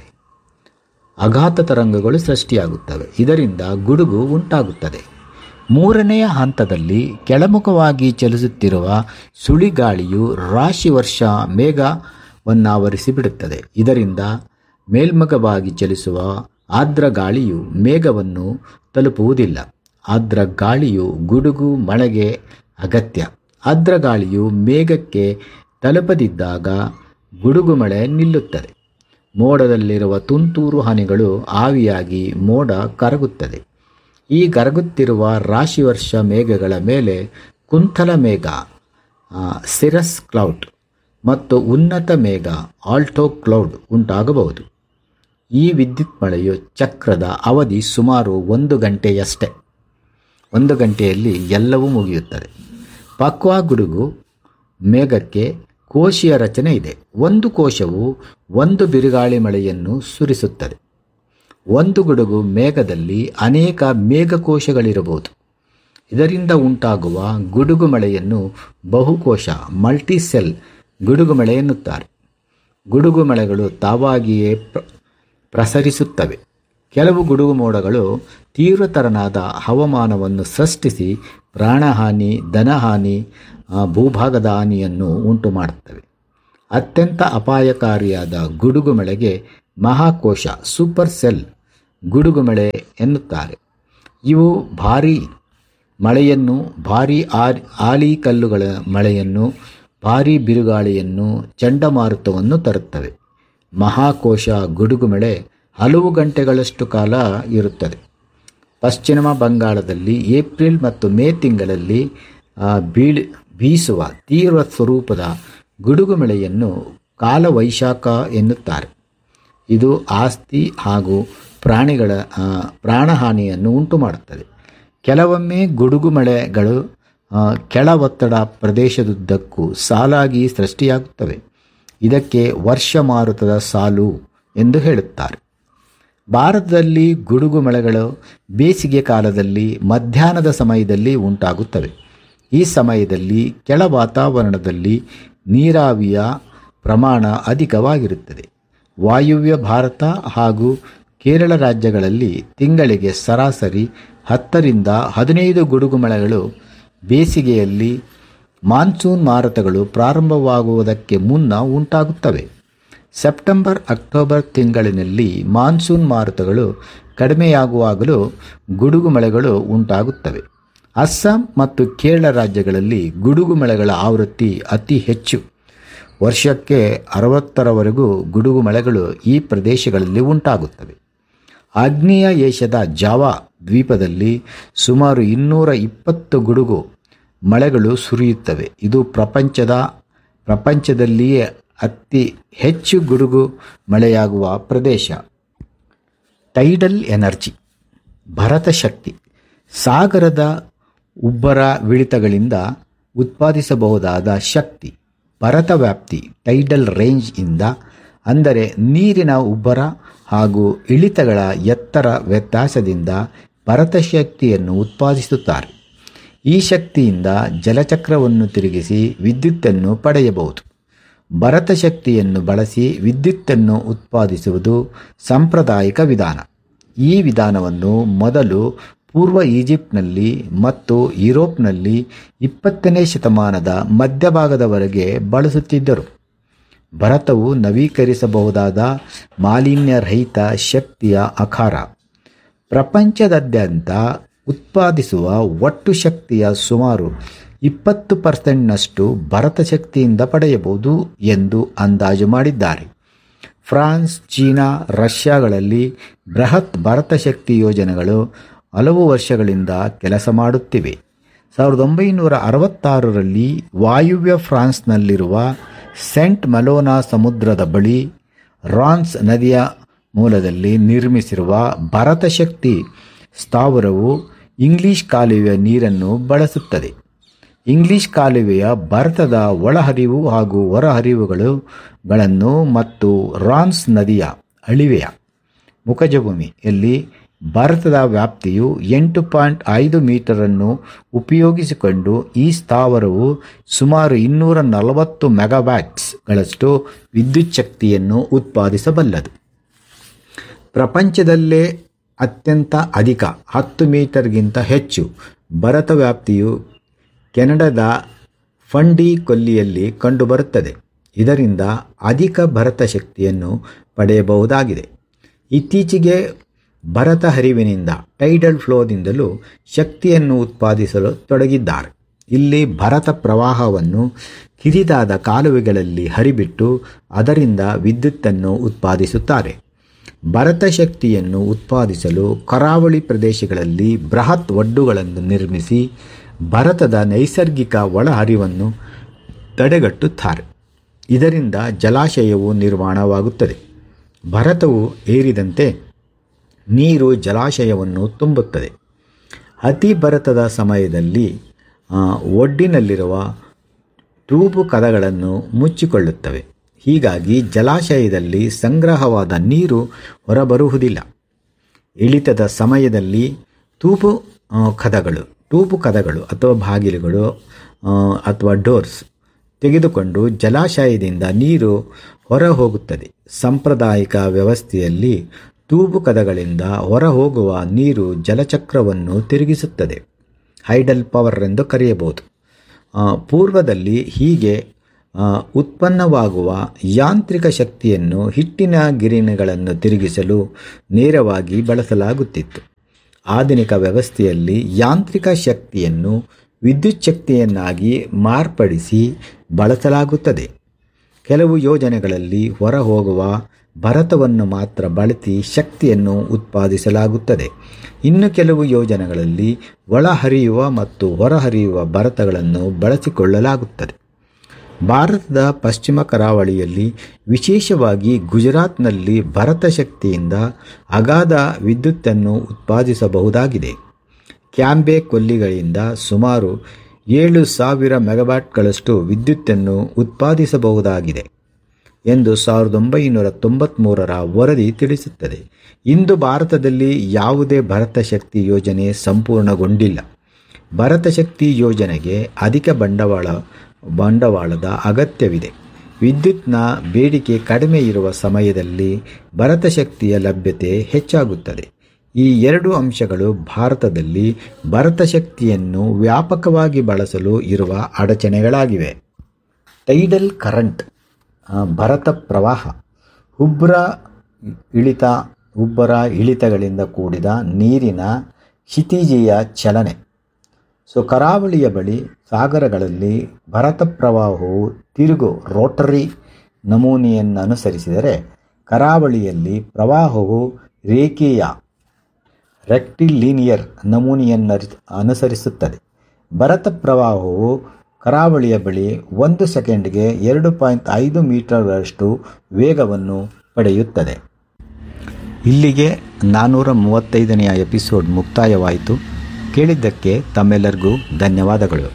ಅಘಾತ ತರಂಗಗಳು ಸೃಷ್ಟಿಯಾಗುತ್ತವೆ ಇದರಿಂದ ಗುಡುಗು ಉಂಟಾಗುತ್ತದೆ ಮೂರನೆಯ ಹಂತದಲ್ಲಿ ಕೆಳಮುಖವಾಗಿ ಚಲಿಸುತ್ತಿರುವ ಸುಳಿಗಾಳಿಯು ರಾಶಿ ವರ್ಷ ಮೇಘವನ್ನಾವರಿಸಿ ಬಿಡುತ್ತದೆ ಇದರಿಂದ ಮೇಲ್ಮುಖವಾಗಿ ಚಲಿಸುವ ಆರ್ದ್ರ ಗಾಳಿಯು ಮೇಘವನ್ನು ತಲುಪುವುದಿಲ್ಲ ಆರ್ದ್ರ ಗಾಳಿಯು ಗುಡುಗು ಮಳೆಗೆ ಅಗತ್ಯ ಆರ್ದ್ರ ಗಾಳಿಯು ಮೇಘಕ್ಕೆ ತಲುಪದಿದ್ದಾಗ ಗುಡುಗು ಮಳೆ ನಿಲ್ಲುತ್ತದೆ ಮೋಡದಲ್ಲಿರುವ ತುಂತುರು ಹನಿಗಳು ಆವಿಯಾಗಿ ಮೋಡ ಕರಗುತ್ತದೆ ಈ ಕರಗುತ್ತಿರುವ ರಾಶಿ ವರ್ಷ ಮೇಘಗಳ ಮೇಲೆ ಕುಂತಲ ಮೇಘ ಸಿರಸ್ ಕ್ಲೌಡ್ ಮತ್ತು ಉನ್ನತ ಮೇಘ ಆಲ್ಟೋ ಕ್ಲೌಡ್ ಉಂಟಾಗಬಹುದು ಈ ವಿದ್ಯುತ್ ಮಳೆಯು ಚಕ್ರದ ಅವಧಿ ಸುಮಾರು ಒಂದು ಗಂಟೆಯಷ್ಟೇ ಒಂದು ಗಂಟೆಯಲ್ಲಿ ಎಲ್ಲವೂ ಮುಗಿಯುತ್ತದೆ ಪಕ್ವಾ ಗುಡುಗು ಮೇಘಕ್ಕೆ ಕೋಶೀಯ ರಚನೆ ಇದೆ ಒಂದು ಕೋಶವು ಒಂದು ಬಿರುಗಾಳಿ ಮಳೆಯನ್ನು ಸುರಿಸುತ್ತದೆ ಒಂದು ಗುಡುಗು ಮೇಘದಲ್ಲಿ ಅನೇಕ ಮೇಘಕೋಶಗಳಿರಬಹುದು ಇದರಿಂದ ಉಂಟಾಗುವ ಗುಡುಗು ಮಳೆಯನ್ನು ಬಹುಕೋಶ ಮಲ್ಟಿಸೆಲ್ ಗುಡುಗು ಮಳೆ ಎನ್ನುತ್ತಾರೆ ಗುಡುಗು ಮಳೆಗಳು ತಾವಾಗಿಯೇ ಪ್ರ ಪ್ರಸರಿಸುತ್ತವೆ ಕೆಲವು ಗುಡುಗು ಮೋಡಗಳು ತೀವ್ರತರನಾದ ಹವಾಮಾನವನ್ನು ಸೃಷ್ಟಿಸಿ ಪ್ರಾಣಹಾನಿ ಧನಹಾನಿ ಆ, ಭೂಭಾಗದ ಹಾನಿಯನ್ನು ಉಂಟು ಮಾಡುತ್ತವೆ ಅತ್ಯಂತ ಅಪಾಯಕಾರಿಯಾದ ಗುಡುಗು ಮಳೆಗೆ ಮಹಾಕೋಶ ಸೂಪರ್ ಸೆಲ್ ಗುಡುಗು ಮಳೆ ಎನ್ನುತ್ತಾರೆ ಇವು ಭಾರೀ ಮಳೆಯನ್ನು ಭಾರೀ ಆರ್ ಆಲಿಕಲ್ಲುಗಳ ಮಳೆಯನ್ನು ಭಾರೀ ಬಿರುಗಾಳಿಯನ್ನು ಚಂಡಮಾರುತವನ್ನು ತರುತ್ತವೆ ಮಹಾಕೋಶ ಗುಡುಗು ಮಳೆ ಹಲವು ಗಂಟೆಗಳಷ್ಟು ಕಾಲ ಇರುತ್ತದೆ ಪಶ್ಚಿಮ ಬಂಗಾಳದಲ್ಲಿ ಏಪ್ರಿಲ್ ಮತ್ತು ಮೇ ತಿಂಗಳಲ್ಲಿ ಆ, ಬೀಳ್ ಬೀಸುವ ತೀವ್ರ ಸ್ವರೂಪದ ಗುಡುಗು ಮಳೆಯನ್ನು ಕಾಲವೈಶಾಖ ಎನ್ನುತ್ತಾರೆ ಇದು ಆಸ್ತಿ ಹಾಗೂ ಪ್ರಾಣಿಗಳ ಆ, ಪ್ರಾಣಹಾನಿಯನ್ನು ಉಂಟು ಮಾಡುತ್ತದೆ ಕೆಲವೊಮ್ಮೆ ಗುಡುಗು ಮಳೆಗಳು ಆ, ಕೆಳ ಒತ್ತಡ ಪ್ರದೇಶದುದ್ದಕ್ಕೂ ಸಾಲಾಗಿ ಸೃಷ್ಟಿಯಾಗುತ್ತವೆ ಇದಕ್ಕೆ ವರ್ಷ ಮಾರುತದ ಸಾಲು ಎಂದು ಹೇಳುತ್ತಾರೆ ಭಾರತದಲ್ಲಿ ಗುಡುಗು ಮಳೆಗಳು ಬೇಸಿಗೆ ಕಾಲದಲ್ಲಿ ಮಧ್ಯಾಹ್ನದ ಸಮಯದಲ್ಲಿ ಉಂಟಾಗುತ್ತವೆ ಈ ಸಮಯದಲ್ಲಿ ಕೆಳ ವಾತಾವರಣದಲ್ಲಿ ನೀರಾವಿಯ ಪ್ರಮಾಣ ಅಧಿಕವಾಗಿರುತ್ತದೆ ವಾಯುವ್ಯ ಭಾರತ ಹಾಗೂ ಕೇರಳ ರಾಜ್ಯಗಳಲ್ಲಿ ತಿಂಗಳಿಗೆ ಸರಾಸರಿ ಹತ್ತರಿಂದ ಹದಿನೈದು ಗುಡುಗು ಮಳೆಗಳು ಬೇಸಿಗೆಯಲ್ಲಿ ಮಾನ್ಸೂನ್ ಮಾರುತಗಳು ಪ್ರಾರಂಭವಾಗುವುದಕ್ಕೆ ಮುನ್ನ ಉಂಟಾಗುತ್ತವೆ ಸೆಪ್ಟೆಂಬರ್ ಅಕ್ಟೋಬರ್ ತಿಂಗಳಿನಲ್ಲಿ ಮಾನ್ಸೂನ್ ಮಾರುತಗಳು ಕಡಿಮೆಯಾಗುವಾಗಲೂ ಗುಡುಗು ಮಳೆಗಳು ಉಂಟಾಗುತ್ತವೆ ಅಸ್ಸಾಂ ಮತ್ತು ಕೇರಳ ರಾಜ್ಯಗಳಲ್ಲಿ ಗುಡುಗು ಮಳೆಗಳ ಆವೃತ್ತಿ ಅತಿ ಹೆಚ್ಚು ವರ್ಷಕ್ಕೆ ಅರವತ್ತರವರೆಗೂ ಗುಡುಗು ಮಳೆಗಳು ಈ ಪ್ರದೇಶಗಳಲ್ಲಿ ಉಂಟಾಗುತ್ತವೆ ಆಗ್ನೇಯ ಏಷ್ಯಾದ ಜಾವಾ ದ್ವೀಪದಲ್ಲಿ ಸುಮಾರು ಇನ್ನೂರ ಇಪ್ಪತ್ತು ಗುಡುಗು ಮಳೆಗಳು ಸುರಿಯುತ್ತವೆ ಇದು ಪ್ರಪಂಚದ ಪ್ರಪಂಚದಲ್ಲಿಯೇ ಅತಿ ಹೆಚ್ಚು ಗುಡುಗು ಮಳೆಯಾಗುವ ಪ್ರದೇಶ ಟೈಡಲ್ ಎನರ್ಜಿ ಭರತ ಶಕ್ತಿ ಸಾಗರದ ಉಬ್ಬರ ವಿಳಿತಗಳಿಂದ ಉತ್ಪಾದಿಸಬಹುದಾದ ಶಕ್ತಿ ಭರತ ವ್ಯಾಪ್ತಿ ಟೈಡಲ್ ರೇಂಜ್ ಇಂದ ಅಂದರೆ ನೀರಿನ ಉಬ್ಬರ ಹಾಗೂ ಇಳಿತಗಳ ಎತ್ತರ ವ್ಯತ್ಯಾಸದಿಂದ ಭರತ ಶಕ್ತಿಯನ್ನು ಉತ್ಪಾದಿಸುತ್ತಾರೆ ಈ ಶಕ್ತಿಯಿಂದ ಜಲಚಕ್ರವನ್ನು ತಿರುಗಿಸಿ ವಿದ್ಯುತ್ತನ್ನು ಪಡೆಯಬಹುದು ಭರತ ಶಕ್ತಿಯನ್ನು ಬಳಸಿ ವಿದ್ಯುತ್ತನ್ನು ಉತ್ಪಾದಿಸುವುದು ಸಾಂಪ್ರದಾಯಿಕ ವಿಧಾನ ಈ ವಿಧಾನವನ್ನು ಮೊದಲು ಪೂರ್ವ ಈಜಿಪ್ಟ್ನಲ್ಲಿ ಮತ್ತು ಯುರೋಪ್ನಲ್ಲಿ ಇಪ್ಪತ್ತನೇ ಶತಮಾನದ ಮಧ್ಯಭಾಗದವರೆಗೆ ಬಳಸುತ್ತಿದ್ದರು ಭರತವು ನವೀಕರಿಸಬಹುದಾದ ಮಾಲಿನ್ಯರಹಿತ ಶಕ್ತಿಯ ಆಕಾರ ಪ್ರಪಂಚದಾದ್ಯಂತ ಉತ್ಪಾದಿಸುವ ಒಟ್ಟು ಶಕ್ತಿಯ ಸುಮಾರು ಇಪ್ಪತ್ತು ಪರ್ಸೆಂಟ್ನಷ್ಟು ಭರತ ಶಕ್ತಿಯಿಂದ ಪಡೆಯಬಹುದು ಎಂದು ಅಂದಾಜು ಮಾಡಿದ್ದಾರೆ ಫ್ರಾನ್ಸ್ ಚೀನಾ ರಷ್ಯಾಗಳಲ್ಲಿ ಬೃಹತ್ ಭರತ ಶಕ್ತಿ ಯೋಜನೆಗಳು ಹಲವು ವರ್ಷಗಳಿಂದ ಕೆಲಸ ಮಾಡುತ್ತಿವೆ ಸಾವಿರದ ಒಂಬೈನೂರ ಅರವತ್ತಾರರಲ್ಲಿ ವಾಯುವ್ಯ ಫ್ರಾನ್ಸ್ನಲ್ಲಿರುವ ಸೆಂಟ್ ಮಲೋನಾ ಸಮುದ್ರದ ಬಳಿ ರಾನ್ಸ್ ನದಿಯ ಮೂಲದಲ್ಲಿ ನಿರ್ಮಿಸಿರುವ ಭರತ ಶಕ್ತಿ ಸ್ಥಾವರವು ಇಂಗ್ಲಿಷ್ ಕಾಲುವೆಯ ನೀರನ್ನು ಬಳಸುತ್ತದೆ ಇಂಗ್ಲಿಷ್ ಕಾಲುವೆಯ ಭಾರತದ ಒಳಹರಿವು ಹಾಗೂ ಹೊರಹರಿವುಗಳು ಮತ್ತು ರಾನ್ಸ್ ನದಿಯ ಅಳಿವೆಯ ಮುಖಜಭೂಮಿಯಲ್ಲಿ ಭಾರತದ ವ್ಯಾಪ್ತಿಯು ಎಂಟು ಪಾಯಿಂಟ್ ಐದು ಮೀಟರನ್ನು ಉಪಯೋಗಿಸಿಕೊಂಡು ಈ ಸ್ಥಾವರವು ಸುಮಾರು ಇನ್ನೂರ ನಲವತ್ತು ಮೆಗಾವ್ಯಾಟ್ಸ್ಗಳಷ್ಟು ವಿದ್ಯುತ್ ಶಕ್ತಿಯನ್ನು ಉತ್ಪಾದಿಸಬಲ್ಲದು ಪ್ರಪಂಚದಲ್ಲೇ ಅತ್ಯಂತ ಅಧಿಕ ಹತ್ತು ಮೀಟರ್ಗಿಂತ ಹೆಚ್ಚು ಭರತ ವ್ಯಾಪ್ತಿಯು ಕೆನಡಾದ ಫಂಡಿ ಕೊಲ್ಲಿಯಲ್ಲಿ ಕಂಡುಬರುತ್ತದೆ ಇದರಿಂದ ಅಧಿಕ ಭರತ ಶಕ್ತಿಯನ್ನು ಪಡೆಯಬಹುದಾಗಿದೆ ಇತ್ತೀಚೆಗೆ ಭರತ ಹರಿವಿನಿಂದ ಟೈಡಲ್ ಫ್ಲೋದಿಂದಲೂ ಶಕ್ತಿಯನ್ನು ಉತ್ಪಾದಿಸಲು ತೊಡಗಿದ್ದಾರೆ ಇಲ್ಲಿ ಭರತ ಪ್ರವಾಹವನ್ನು ಕಿರಿದಾದ ಕಾಲುವೆಗಳಲ್ಲಿ ಹರಿಬಿಟ್ಟು ಅದರಿಂದ ವಿದ್ಯುತ್ತನ್ನು ಉತ್ಪಾದಿಸುತ್ತಾರೆ ಭರತ ಶಕ್ತಿಯನ್ನು ಉತ್ಪಾದಿಸಲು ಕರಾವಳಿ ಪ್ರದೇಶಗಳಲ್ಲಿ ಬೃಹತ್ ಒಡ್ಡುಗಳನ್ನು ನಿರ್ಮಿಸಿ ಭರತದ ನೈಸರ್ಗಿಕ ಒಳಹರಿವನ್ನು ತಡೆಗಟ್ಟುತ್ತಾರೆ ಇದರಿಂದ ಜಲಾಶಯವು ನಿರ್ಮಾಣವಾಗುತ್ತದೆ ಭರತವು ಏರಿದಂತೆ ನೀರು ಜಲಾಶಯವನ್ನು ತುಂಬುತ್ತದೆ ಅತಿ ಭರತದ ಸಮಯದಲ್ಲಿ ಆ, ಒಡ್ಡಿನಲ್ಲಿರುವ ಟ್ಯೂಬು ಕದಗಳನ್ನು ಮುಚ್ಚಿಕೊಳ್ಳುತ್ತವೆ ಹೀಗಾಗಿ ಜಲಾಶಯದಲ್ಲಿ ಸಂಗ್ರಹವಾದ ನೀರು ಹೊರಬರುವುದಿಲ್ಲ ಇಳಿತದ ಸಮಯದಲ್ಲಿ ತೂಪು ಆ, ಕದಗಳು ಟೂಪು ಕದಗಳು ಅಥವಾ ಬಾಗಿಲುಗಳು ಆ, ಅಥವಾ ಡೋರ್ಸ್ ತೆಗೆದುಕೊಂಡು ಜಲಾಶಯದಿಂದ ನೀರು ಹೊರ ಹೋಗುತ್ತದೆ ಸಾಂಪ್ರದಾಯಿಕ ವ್ಯವಸ್ಥೆಯಲ್ಲಿ ತೂಬು ಕದಗಳಿಂದ ಹೊರ ಹೋಗುವ ನೀರು ಜಲಚಕ್ರವನ್ನು ತಿರುಗಿಸುತ್ತದೆ ಹೈಡಲ್ ಪವರ್ ಎಂದು ಕರೆಯಬಹುದು ಆ, ಪೂರ್ವದಲ್ಲಿ ಹೀಗೆ ಆ, ಉತ್ಪನ್ನವಾಗುವ ಯಾಂತ್ರಿಕ ಶಕ್ತಿಯನ್ನು ಹಿಟ್ಟಿನ ಗಿರಣಿಗಳನ್ನು ತಿರುಗಿಸಲು ನೇರವಾಗಿ ಬಳಸಲಾಗುತ್ತಿತ್ತು ಆಧುನಿಕ ವ್ಯವಸ್ಥೆಯಲ್ಲಿ ಯಾಂತ್ರಿಕ ಶಕ್ತಿಯನ್ನು ವಿದ್ಯುತ್ ಶಕ್ತಿಯನ್ನಾಗಿ ಮಾರ್ಪಡಿಸಿ ಬಳಸಲಾಗುತ್ತದೆ ಕೆಲವು ಯೋಜನೆಗಳಲ್ಲಿ ಹೊರಹೋಗುವ ಭರತವನ್ನು ಮಾತ್ರ ಬಳಸಿ ಶಕ್ತಿಯನ್ನು ಉತ್ಪಾದಿಸಲಾಗುತ್ತದೆ ಇನ್ನು ಕೆಲವು ಯೋಜನೆಗಳಲ್ಲಿ ಒಳಹರಿಯುವ ಮತ್ತು ಹೊರಹರಿಯುವ ಭರತಗಳನ್ನು ಬಳಸಿಕೊಳ್ಳಲಾಗುತ್ತದೆ ಭಾರತದ ಪಶ್ಚಿಮ ಕರಾವಳಿಯಲ್ಲಿ ವಿಶೇಷವಾಗಿ ಗುಜರಾತ್ನಲ್ಲಿ ಭರತ ಶಕ್ತಿಯಿಂದ ಅಗಾಧ ವಿದ್ಯುತ್ತನ್ನು ಉತ್ಪಾದಿಸಬಹುದಾಗಿದೆ ಕ್ಯಾಂಬೆ ಕೊಲ್ಲಿಗಳಿಂದ ಸುಮಾರು ಏಳು ಸಾವಿರ ಮೆಗಾವ್ಯಾಟ್ಗಳಷ್ಟು ವಿದ್ಯುತ್ತನ್ನು ಉತ್ಪಾದಿಸಬಹುದಾಗಿದೆ ಎಂದು ಸಾವಿರದ ಒಂಬೈನೂರ ತೊಂಬತ್ತ್ಮೂರರ ವರದಿ ತಿಳಿಸುತ್ತದೆ ಇಂದು ಭಾರತದಲ್ಲಿ ಯಾವುದೇ ಭರತ ಶಕ್ತಿ ಯೋಜನೆ ಸಂಪೂರ್ಣಗೊಂಡಿಲ್ಲ ಭರತ ಶಕ್ತಿ ಯೋಜನೆಗೆ ಅಧಿಕ ಬಂಡವಾಳ ಬಂಡವಾಳದ ಅಗತ್ಯವಿದೆ ವಿದ್ಯುತ್ನ ಬೇಡಿಕೆ ಕಡಿಮೆ ಇರುವ ಸಮಯದಲ್ಲಿ ಭರತ ಶಕ್ತಿಯ ಲಭ್ಯತೆ ಹೆಚ್ಚಾಗುತ್ತದೆ ಈ ಎರಡು ಅಂಶಗಳು ಭಾರತದಲ್ಲಿ ಭರತ ಶಕ್ತಿಯನ್ನು ವ್ಯಾಪಕವಾಗಿ ಬಳಸಲು ಇರುವ ಅಡಚಣೆಗಳಾಗಿವೆ ಟೈಡಲ್ ಕರೆಂಟ್ ಆ, ಭರತ ಪ್ರವಾಹ ಉಬ್ಬರ ಇಳಿತ ಉಬ್ಬರ ಇಳಿತಗಳಿಂದ ಕೂಡಿದ ನೀರಿನ ಕ್ಷಿತಿಜೀಯ ಚಲನೆ ಸೊ ಕರಾವಳಿಯ ಬಳಿ ಸಾಗರಗಳಲ್ಲಿ ಭರತ ಪ್ರವಾಹವು ತಿರುಗು ರೋಟರಿ ನಮೂನೆಯನ್ನು ಅನುಸರಿಸಿದರೆ ಕರಾವಳಿಯಲ್ಲಿ ಪ್ರವಾಹವು ರೇಖೀಯ ರೆಕ್ಟಿಲೀನಿಯರ್ ನಮೂನೆಯನ್ನು ಅನುಸರಿಸುತ್ತದೆ ಭರತ ಪ್ರವಾಹವು ಕರಾವಳಿಯ ಬಳಿ ಒಂದು ಸೆಕೆಂಡ್ಗೆ ಎರಡು ಪಾಯಿಂಟ್ ಐದು ಮೀಟರ್ಗಳಷ್ಟು ವೇಗವನ್ನು ಪಡೆಯುತ್ತದೆ ಇಲ್ಲಿಗೆ ನಾನ್ನೂರ ಮೂವತ್ತೈದನೆಯ ಎಪಿಸೋಡ್ ಮುಕ್ತಾಯವಾಯಿತು ಕೇಳಿದ್ದಕ್ಕೆ ತಮ್ಮೆಲ್ಲರಿಗೂ ಧನ್ಯವಾದಗಳು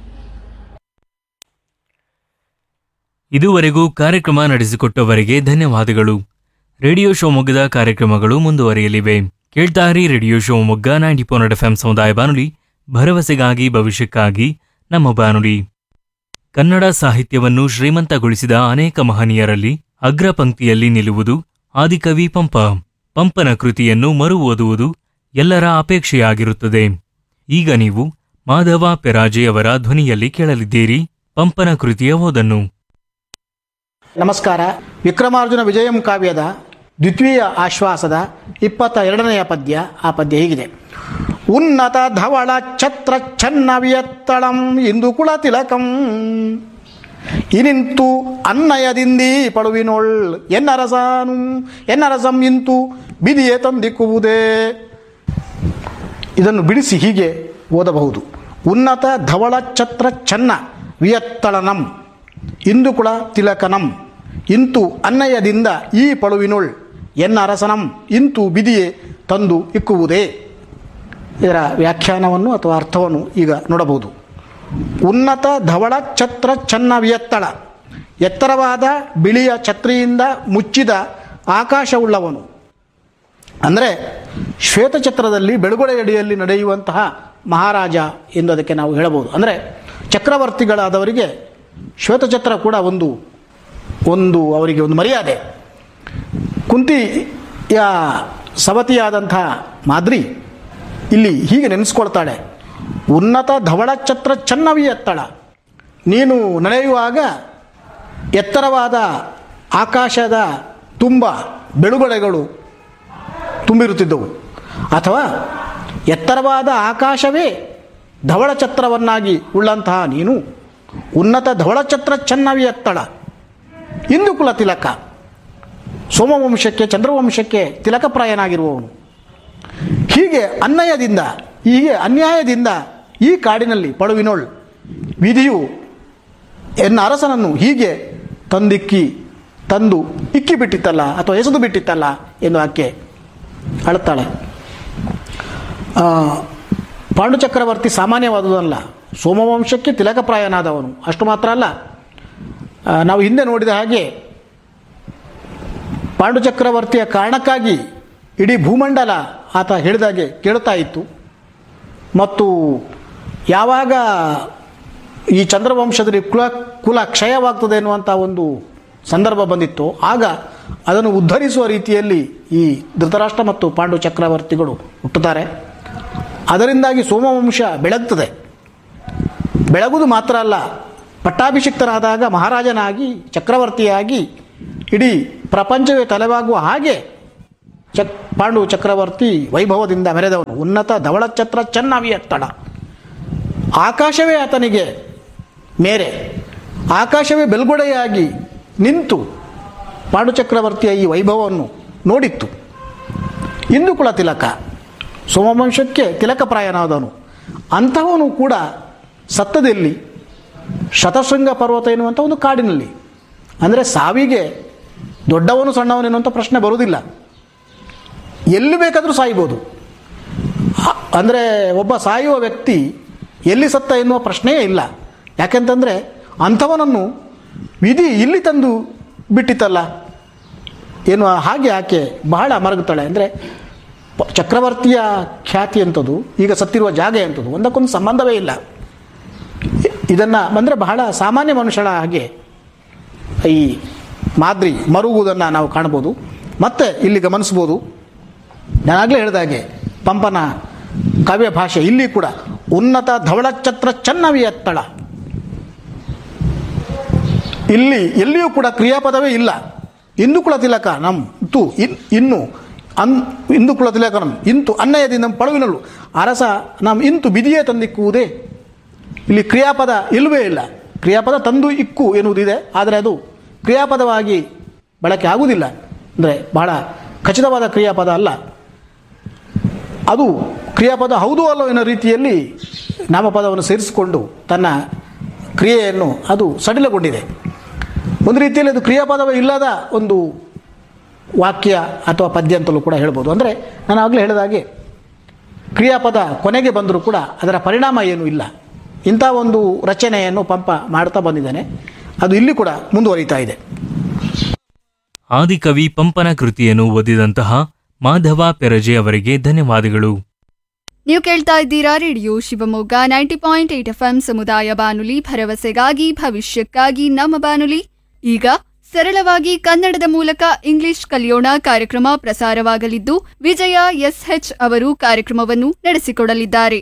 ಇದುವರೆಗೂ ಕಾರ್ಯಕ್ರಮ ನಡೆಸಿಕೊಟ್ಟವರಿಗೆ ಧನ್ಯವಾದಗಳು ರೇಡಿಯೋ ಶಿವಮೊಗ್ಗದ ಕಾರ್ಯಕ್ರಮಗಳು ಮುಂದುವರಿಯಲಿವೆ ಕೇಳ್ತಾರಿ radio Shivamogga ninety four F ಸಮುದಾಯ ಬಾನುಲಿ ಭರವಸೆಗಾಗಿ ಭವಿಷ್ಯಕ್ಕಾಗಿ ನಮ್ಮ ಬಾನುಲಿ ಕನ್ನಡ ಸಾಹಿತ್ಯವನ್ನು ಶ್ರೀಮಂತಗೊಳಿಸಿದ ಅನೇಕ ಮಹನೀಯರಲ್ಲಿ ಅಗ್ರ ಪಂಕ್ತಿಯಲ್ಲಿ ನಿಲ್ಲುವುದು ಆದಿಕವಿ ಪಂಪ ಪಂಪನ ಕೃತಿಯನ್ನು ಮರು ಓದುವುದು ಎಲ್ಲರ ಅಪೇಕ್ಷೆಯಾಗಿರುತ್ತದೆ ಈಗ ನೀವು ಮಾಧವ ಪೆರಾಜೆಯವರ ಧ್ವನಿಯಲ್ಲಿ ಕೇಳಲಿದ್ದೀರಿ ಪಂಪನ ಕೃತಿಯ ಓದನ್ನು ನಮಸ್ಕಾರ ವಿಕ್ರಮಾರ್ಜುನ ವಿಜಯಂ ಕಾವ್ಯದ ದ್ವಿತೀಯ ಆಶ್ವಾಸದ ಇಪ್ಪತ್ತ ಎರಡನೆಯ ಪದ್ಯ ಆ ಪದ್ಯ ಹೀಗಿದೆ ಉನ್ನತ ಧವಳ ಛತ್ರ ಛನ್ನವಿಯತ್ತಳಂ ಇಂದು ಕುಳ ತಿಲಕಂ ಇನಿಂತು ಅನ್ನಯದಿಂದಿ ಪಡುವಿನೊಳ್ ಎನ್ನರಸಾನು ಎನ್ನರಸಂ ಇಂತು ಬಿದಿಯೇ ತಂದಿಕ್ಕುವುದೇ ಇದನ್ನು ಬಿಡಿಸಿ ಹೀಗೆ ಓದಬಹುದು ಉನ್ನತ ಧವಳ ಛತ್ರ ಛನ್ನ ವಿಯತ್ತಳನಂ ಇಂದುಕುಳ ತಿಲಕನಂ ಇಂತು ಅನ್ನಯದಿಂದ ಈ ಪಳುವಿನೊಳ್ ಎನ್ನ ಅರಸನಂ ಇಂತು ಬಿದಿಯೇ ತಂದು ಇಕ್ಕುವುದೇ ಇದರ ವ್ಯಾಖ್ಯಾನವನ್ನು ಅಥವಾ ಅರ್ಥವನ್ನು ಈಗ ನೋಡಬಹುದು ಉನ್ನತ ಧವಳ ಛತ್ರ ಚನ್ನ ವಿಯತ್ತಳ ಎತ್ತರವಾದ ಬಿಳಿಯ ಛತ್ರಿಯಿಂದ ಮುಚ್ಚಿದ ಆಕಾಶವುಳ್ಳವನು ಅಂದರೆ ಶ್ವೇತಛತ್ರದಲ್ಲಿ ಬೆಳಗೊಡೆಯಡಿಯಲ್ಲಿ ನಡೆಯುವಂತಹ ಮಹಾರಾಜ ಎಂದು ಅದಕ್ಕೆ ನಾವು ಹೇಳಬಹುದು ಅಂದರೆ ಚಕ್ರವರ್ತಿಗಳಾದವರಿಗೆ ಶ್ವೇತಛತ್ರ ಕೂಡ ಒಂದು ಒಂದು ಅವರಿಗೆ ಒಂದು ಮರ್ಯಾದೆ ಕುಂತಿಯ ಸವತಿಯಾದಂಥ ಮಾದ್ರಿ ಇಲ್ಲಿ ಹೀಗೆ ನೆನೆಸ್ಕೊಳ್ತಾಳೆ ಉನ್ನತ ಧವಳ ಛತ್ರ ಚನ್ನವಿ ಎತ್ತಳ ನೀನು ನಡೆಯುವಾಗ ಎತ್ತರವಾದ ಆಕಾಶದ ತುಂಬ ಬೆಳುಗೊಳೆಗಳು ತುಂಬಿರುತ್ತಿದ್ದವು ಅಥವಾ ಎತ್ತರವಾದ ಆಕಾಶವೇ ಧವಳ ಛತ್ರವನ್ನಾಗಿ ಉಳ್ಳಂತಹ ನೀನು ಉನ್ನತ ಧವಳ ಛತ್ರ ಚನ್ನವಿ ಎತ್ತಳ ಇಂದು ಕುಲ ತಿಲಕ ಸೋಮವಂಶಕ್ಕೆ ಚಂದ್ರವಂಶಕ್ಕೆ ತಿಲಕಪ್ರಾಯನಾಗಿರುವವನು ಹೀಗೆ ಅನ್ಯಾಯದಿಂದ ಹೀಗೆ ಅನ್ಯಾಯದಿಂದ ಈ ಕಾಡಿನಲ್ಲಿ ಪಡುವಿನೋಳ್ ವಿಧಿಯು ಎನ್ನ ಅರಸನನ್ನು ಹೀಗೆ ತಂದಿಕ್ಕಿ ತಂದು ಇಕ್ಕಿ ಬಿಟ್ಟಿತ್ತಲ್ಲ ಅಥವಾ ಎಸೆದು ಬಿಟ್ಟಿತ್ತಲ್ಲ ಎಂದು ಆಕೆ ಅಳುತ್ತಾಳೆ ಆ, ಪಾಂಡು ಚಕ್ರವರ್ತಿ ಸಾಮಾನ್ಯವಾದುದಲ್ಲ ಸೋಮವಂಶಕ್ಕೆ ತಿಲಕಪ್ರಾಯನಾದವನು ಅಷ್ಟು ಮಾತ್ರ ಅಲ್ಲ ಆ, ನಾವು ಹಿಂದೆ ನೋಡಿದ ಹಾಗೆ ಪಾಂಡು ಚಕ್ರವರ್ತಿಯ ಕಾರಣಕ್ಕಾಗಿ ಇಡೀ ಭೂಮಂಡಲ ಆತ ಹೇಳಿದಾಗೆ ಕೇಳ್ತಾ ಇತ್ತು ಮತ್ತು ಯಾವಾಗ ಈ ಚಂದ್ರವಂಶದಲ್ಲಿ ಕುಲ ಕುಲ ಕ್ಷಯವಾಗ್ತದೆ ಎನ್ನುವಂಥ ಒಂದು ಸಂದರ್ಭ ಬಂದಿತ್ತು ಆಗ ಅದನ್ನು ಉದ್ಧರಿಸುವ ರೀತಿಯಲ್ಲಿ ಈ ಧೃತರಾಷ್ಟ್ರ ಮತ್ತು ಪಾಂಡು ಚಕ್ರವರ್ತಿಗಳು ಹುಟ್ಟುತ್ತಾರೆ ಅದರಿಂದಾಗಿ ಸೋಮವಂಶ ಬೆಳಗ್ತದೆ ಬೆಳಗುವುದು ಮಾತ್ರ ಅಲ್ಲ ಪಟ್ಟಾಭಿಷಿಕ್ತನಾದಾಗ ಮಹಾರಾಜನಾಗಿ ಚಕ್ರವರ್ತಿಯಾಗಿ ಇಡೀ ಪ್ರಪಂಚವೇ ತಲೆಬಾಗುವ ಹಾಗೆ ಚಕ್ ಪಾಂಡು ಚಕ್ರವರ್ತಿ ವೈಭವದಿಂದ ಮೆರೆದವನು ಉನ್ನತ ಧವಳಛತ್ರ ಚೆನ್ನವಿಯತ್ತಡ ಆಕಾಶವೇ ಆತನಿಗೆ ಮೇರೆ ಆಕಾಶವೇ ಬೆಲ್ಗೊಡೆಯಾಗಿ ನಿಂತು ಪಾಂಡು ಚಕ್ರವರ್ತಿಯ ಈ ವೈಭವವನ್ನು ನೋಡಿತ್ತು ಇಂದು ಕುಲ ತಿಲಕ ಸೋಮವಂಶಕ್ಕೆ ತಿಲಕಪ್ರಾಯನಾದವನು ಅಂಥವನು ಕೂಡ ಸತ್ತದಲ್ಲಿ ಶತಶೃಂಗ ಪರ್ವತ ಎನ್ನುವಂಥ ಒಂದು ಕಾಡಿನಲ್ಲಿ ಅಂದರೆ ಸಾವಿಗೆ ದೊಡ್ಡವನು ಸಣ್ಣವನು ಎನ್ನುವಂಥ ಪ್ರಶ್ನೆ ಬರುವುದಿಲ್ಲ ಎಲ್ಲಿ ಬೇಕಾದರೂ ಸಾಯ್ಬೋದು ಆ- ಅಂದರೆ ಒಬ್ಬ ಸಾಯುವ ವ್ಯಕ್ತಿ ಎಲ್ಲಿ ಸತ್ತ ಎನ್ನುವ ಪ್ರಶ್ನೆಯೇ ಇಲ್ಲ ಯಾಕೆಂತಂದರೆ ಅಂಥವನನ್ನು ವಿಧಿ ಇಲ್ಲಿ ತಂದು ಬಿಟ್ಟಿತ್ತಲ್ಲ ಎನ್ನುವ ಹಾಗೆ ಆಕೆ ಬಹಳ ಮರಗುತ್ತಾಳೆ ಅಂದರೆ ಪ- ಚಕ್ರವರ್ತಿಯ ಖ್ಯಾತಿ ಎಂಥದ್ದು ಈಗ ಸತ್ತಿರುವ ಜಾಗ ಎಂಥದ್ದು ಒಂದಕ್ಕೊಂದು ಸಂಬಂಧವೇ ಇಲ್ಲ ಇದನ್ನು ಅಂದರೆ ಬಹಳ ಸಾಮಾನ್ಯ ಮನುಷ್ಯಳ ಹಾಗೆ ಈ ಮಾದ್ರಿ ಮರುಗುವುದನ್ನು ನಾವು ಕಾಣ್ಬೋದು ಮತ್ತೆ ಇಲ್ಲಿ ಗಮನಿಸ್ಬೋದು ನಾನಾಗಲೇ ಹೇಳಿದ ಹಾಗೆ ಪಂಪನ ಕಾವ್ಯ ಭಾಷೆ ಇಲ್ಲಿ ಕೂಡ ಉನ್ನತ ಧವಳಛತ್ರ ಚನ್ನವಿ ಎತ್ತಳ ಇಲ್ಲಿ ಎಲ್ಲಿಯೂ ಕೂಡ ಕ್ರಿಯಾಪದವೇ ಇಲ್ಲ ಇಂದು ಕುಲ ತಿಲಕ ನಮ್ ತು ಇನ್ ಇನ್ನು ಅನ್ ಇಂದು ಕುಲ ತಿಲಕ ನಮ್ ಇಂತು ಅನ್ನಯದಿಂದ ಪಳುವಿನಳು ಅರಸ ನಮ್ ಇಂತು ಬಿದಿಯೇ ತಂದಿಕ್ಕುವುದೇ ಇಲ್ಲಿ ಕ್ರಿಯಾಪದ ಇಲ್ಲವೇ ಇಲ್ಲ ಕ್ರಿಯಾಪದ ತಂದು ಇಕ್ಕು ಎನ್ನುವುದಿದೆ ಆದರೆ ಅದು ಕ್ರಿಯಾಪದವಾಗಿ ಬಳಕೆ ಆಗುವುದಿಲ್ಲ ಅಂದರೆ ಬಹಳ ಖಚಿತವಾದ ಕ್ರಿಯಾಪದ ಅಲ್ಲ ಅದು ಕ್ರಿಯಾಪದ ಹೌದು ಅಲ್ಲೋ ಎನ್ನೋ ರೀತಿಯಲ್ಲಿ ನಾಮಪದವನ್ನು ಸೇರಿಸಿಕೊಂಡು ತನ್ನ ಕ್ರಿಯೆಯನ್ನು ಅದು ಸಡಿಲಗೊಂಡಿದೆ ಒಂದು ರೀತಿಯಲ್ಲಿ ಅದು ಕ್ರಿಯಾಪದವೇ ಇಲ್ಲದ ಒಂದು ವಾಕ್ಯ ಅಥವಾ ಪದ್ಯ ಅಂತಲೂ ಕೂಡ ಹೇಳ್ಬೋದು ಅಂದರೆ ನಾನು ಆಗಲೇ ಹೇಳಿದ ಹಾಗೆ ಕ್ರಿಯಾಪದ ಕೊನೆಗೆ ಬಂದರೂ ಕೂಡ ಅದರ ಪರಿಣಾಮ ಏನೂ ಇಲ್ಲ ಇಂಥ ಒಂದು ರಚನೆಯನ್ನು ಪಂಪ ಮಾಡ್ತಾ ಬಂದಿದ್ದಾನೆ ಅದು ಇಲ್ಲಿ ಕೂಡ ಮುಂದುವರಿತಾ ಇದೆ ಆದಿಕವಿ ಪಂಪನ ಕೃತಿಯನ್ನು ಓದಿದಂತಹ ಮಾಧವ ಪೆರಜೆ ಅವರಿಗೆ ಧನ್ಯವಾದಗಳು ನೀವು ಕೇಳ್ತಾ ಇದ್ದೀರಾ radio Shivamogga ninety point eight F M ಸಮುದಾಯ ಬಾನುಲಿ ಭರವಸೆಗಾಗಿ ಭವಿಷ್ಯಕ್ಕಾಗಿ ನಮ್ಮ ಬಾನುಲಿ ಈಗ ಸರಳವಾಗಿ ಕನ್ನಡದ ಮೂಲಕ ಇಂಗ್ಲಿಷ್ ಕಲಿಯೋಣ ಕಾರ್ಯಕ್ರಮ ಪ್ರಸಾರವಾಗಲಿದ್ದು ವಿಜಯ ಎಸ್ಎಚ್ ಅವರು ಕಾರ್ಯಕ್ರಮವನ್ನು ನಡೆಸಿಕೊಡಲಿದ್ದಾರೆ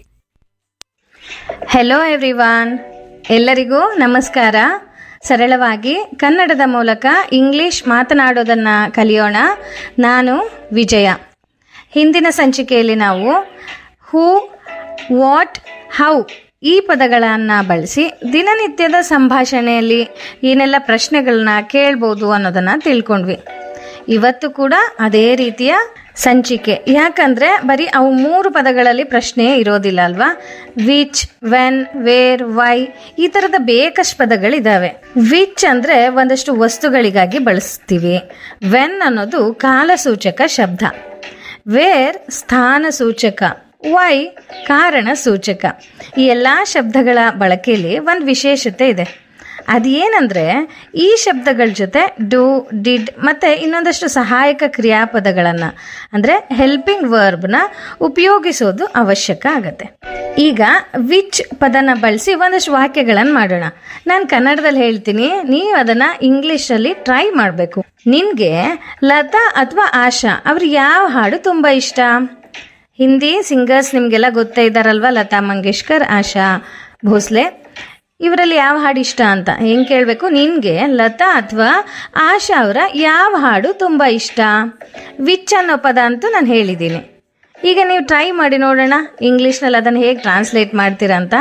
ಹೆಲೋ ಎವ್ರಿವಾನ್ ಎಲ್ಲರಿಗೂ ನಮಸ್ಕಾರ ಸರಳವಾಗಿ ಕನ್ನಡದ ಮೂಲಕ ಇಂಗ್ಲಿಷ್ ಮಾತನಾಡೋದನ್ನ ಕಲಿಯೋಣ ನಾನು ವಿಜಯ ಹಿಂದಿನ ಸಂಚಿಕೆಯಲ್ಲಿ ನಾವು ಹೂ ವಾಟ್ ಹೌ ಈ ಪದಗಳನ್ನು ಬಳಸಿ ದಿನನಿತ್ಯದ ಸಂಭಾಷಣೆಯಲ್ಲಿ ಏನೆಲ್ಲ ಪ್ರಶ್ನೆಗಳನ್ನ ಕೇಳ್ಬೋದು ಅನ್ನೋದನ್ನು ತಿಳ್ಕೊಂಡ್ವಿ ಇವತ್ತು ಕೂಡ ಅದೇ ರೀತಿಯ ಸಂಚಿಕೆ ಯಾಕಂದ್ರೆ ಬರೀ ಅವು ಮೂರು ಪದಗಳಲ್ಲಿ ಪ್ರಶ್ನೆ ಇರೋದಿಲ್ಲ ಅಲ್ವಾ ವಿಚ್ ವೆನ್ ವೇರ್ ವೈ ಈ ಥರದ ಬೇಕಷ್ಟು ಪದಗಳಿದ್ದಾವೆ ವಿಚ್ ಅಂದ್ರೆ ಒಂದಷ್ಟು ವಸ್ತುಗಳಿಗಾಗಿ ಬಳಸ್ತೀವಿ ವೆನ್ ಅನ್ನೋದು ಕಾಲಸೂಚಕ ಶಬ್ದ ವೇರ್ ಸ್ಥಾನ ಸೂಚಕ ವೈ ಕಾರಣ ಸೂಚಕ ಈ ಎಲ್ಲ ಶಬ್ದಗಳ ಬಳಕೆಯಲ್ಲಿ ಒಂದು ವಿಶೇಷತೆ ಇದೆ ಅದೇನಂದ್ರೆ ಈ ಶಬ್ದಗಳ ಜೊತೆ ಡು ಡಿಡ್ ಮತ್ತೆ ಇನ್ನೊಂದಷ್ಟು ಸಹಾಯಕ ಕ್ರಿಯಾಪದಗಳನ್ನು ಅಂದರೆ ಹೆಲ್ಪಿಂಗ್ ವರ್ಬ್ನ ಉಪಯೋಗಿಸೋದು ಅವಶ್ಯಕ ಆಗತ್ತೆ ಈಗ ವಿಚ್ ಪದನ ಬಳಸಿ ಒಂದಷ್ಟು ವಾಕ್ಯಗಳನ್ನು ಮಾಡೋಣ ನಾನು ಕನ್ನಡದಲ್ಲಿ ಹೇಳ್ತೀನಿ ನೀವು ಅದನ್ನು ಇಂಗ್ಲೀಷಲ್ಲಿ ಟ್ರೈ ಮಾಡಬೇಕು ನಿನಗೆ ಲತಾ ಅಥವಾ ಆಶಾ ಅವ್ರು ಯಾವ ಹಾಡು ತುಂಬ ಇಷ್ಟ ಹಿಂದಿ ಸಿಂಗರ್ಸ್ ನಿಮಗೆಲ್ಲ ಗೊತ್ತೇ ಇದ್ದಾರಲ್ವಾ ಲತಾ ಮಂಗೇಶ್ಕರ್ ಆಶಾ ಭೋಸ್ಲೆ ಇವರಲ್ಲಿ ಯಾವ ಹಾಡು ಇಷ್ಟ ಅಂತ ಹೆಂಗೆ ಕೇಳಬೇಕು ನಿನಗೆ ಲತಾ ಅಥವಾ ಆಶಾ ಅವರ ಯಾವ ಹಾಡು ತುಂಬ ಇಷ್ಟ ವಿಚ್ ಅನ್ನೋ ಪದ ಅಂತೂ ನಾನು ಹೇಳಿದ್ದೀನಿ ಈಗ ನೀವು ಟ್ರೈ ಮಾಡಿ ನೋಡೋಣ ಇಂಗ್ಲೀಷ್ನಲ್ಲಿ ಅದನ್ನು ಹೇಗೆ ಟ್ರಾನ್ಸ್ಲೇಟ್ ಮಾಡ್ತೀರಾ ಅಂತ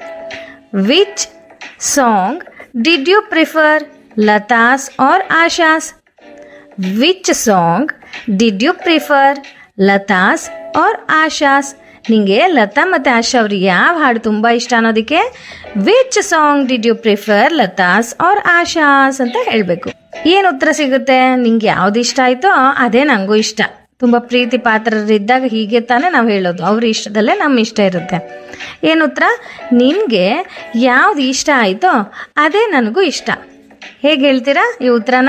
which song did you prefer Lata's or Asha's which song did you prefer Lata's or Asha's ನಿಂಗೆ ಲತಾ ಮತ್ತು ಆಶಾ ಅವ್ರಿಗೆ ಯಾವ ಹಾಡು ತುಂಬ ಇಷ್ಟ ಅನ್ನೋದಕ್ಕೆ which song did you prefer Lata's or Asha's ಅಂತ ಹೇಳಬೇಕು ಏನು ಉತ್ತರ ಸಿಗುತ್ತೆ ನಿಂಗೆ ಯಾವ್ದು ಇಷ್ಟ ಆಯ್ತೋ ಅದೇ ನನಗೂ ಇಷ್ಟ ತುಂಬ ಪ್ರೀತಿ ಪಾತ್ರರಿದ್ದಾಗ ಹೀಗೆ ತಾನೇ ನಾವು ಹೇಳೋದು ಅವ್ರ ಇಷ್ಟದಲ್ಲೇ ನಮ್ಮ ಇಷ್ಟ ಇರುತ್ತೆ ಏನು ಉತ್ತರ ನಿನಗೆ ಯಾವ್ದು ಇಷ್ಟ ಆಯಿತೋ ಅದೇ ನನಗೂ ಇಷ್ಟ ಹೇಗೆ ಹೇಳ್ತೀರಾ ಈ ಉತ್ತರನ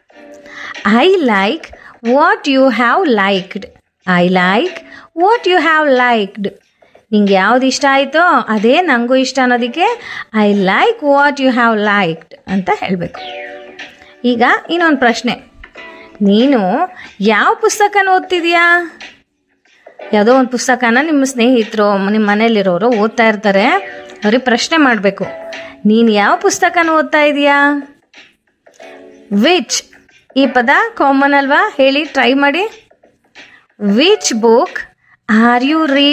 I like what you have liked I like what you have liked ನಿಂಗೆ ಯಾವ್ದು ಇಷ್ಟ ಆಯಿತೋ ಅದೇ ನನಗೂ ಇಷ್ಟ ಅನ್ನೋದಕ್ಕೆ I like what you have liked ಅಂತ ಹೇಳಬೇಕು ಈಗ ಇನ್ನೊಂದು ಪ್ರಶ್ನೆ ನೀನು ಯಾವ ಪುಸ್ತಕನ ಓದ್ತಿದ್ಯಾ ಯಾವುದೋ ಒಂದು ಪುಸ್ತಕನ ನಿಮ್ಮ ಸ್ನೇಹಿತರು ನಿಮ್ಮ ಮನೇಲಿರೋರು ಓದ್ತಾ ಇರ್ತಾರೆ ಅವ್ರಿಗೆ ಪ್ರಶ್ನೆ ಮಾಡಬೇಕು ನೀನು ಯಾವ ಪುಸ್ತಕನ ಓದ್ತಾ ಇದೀಯಾ ವಿಚ್ ಈ ಪದ ಕಾಮನ್ ಅಲ್ವಾ ಹೇಳಿ ಟ್ರೈ ಮಾಡಿ ವಿಚ್ ಬುಕ್ ಆರ್ ಯು ರೀ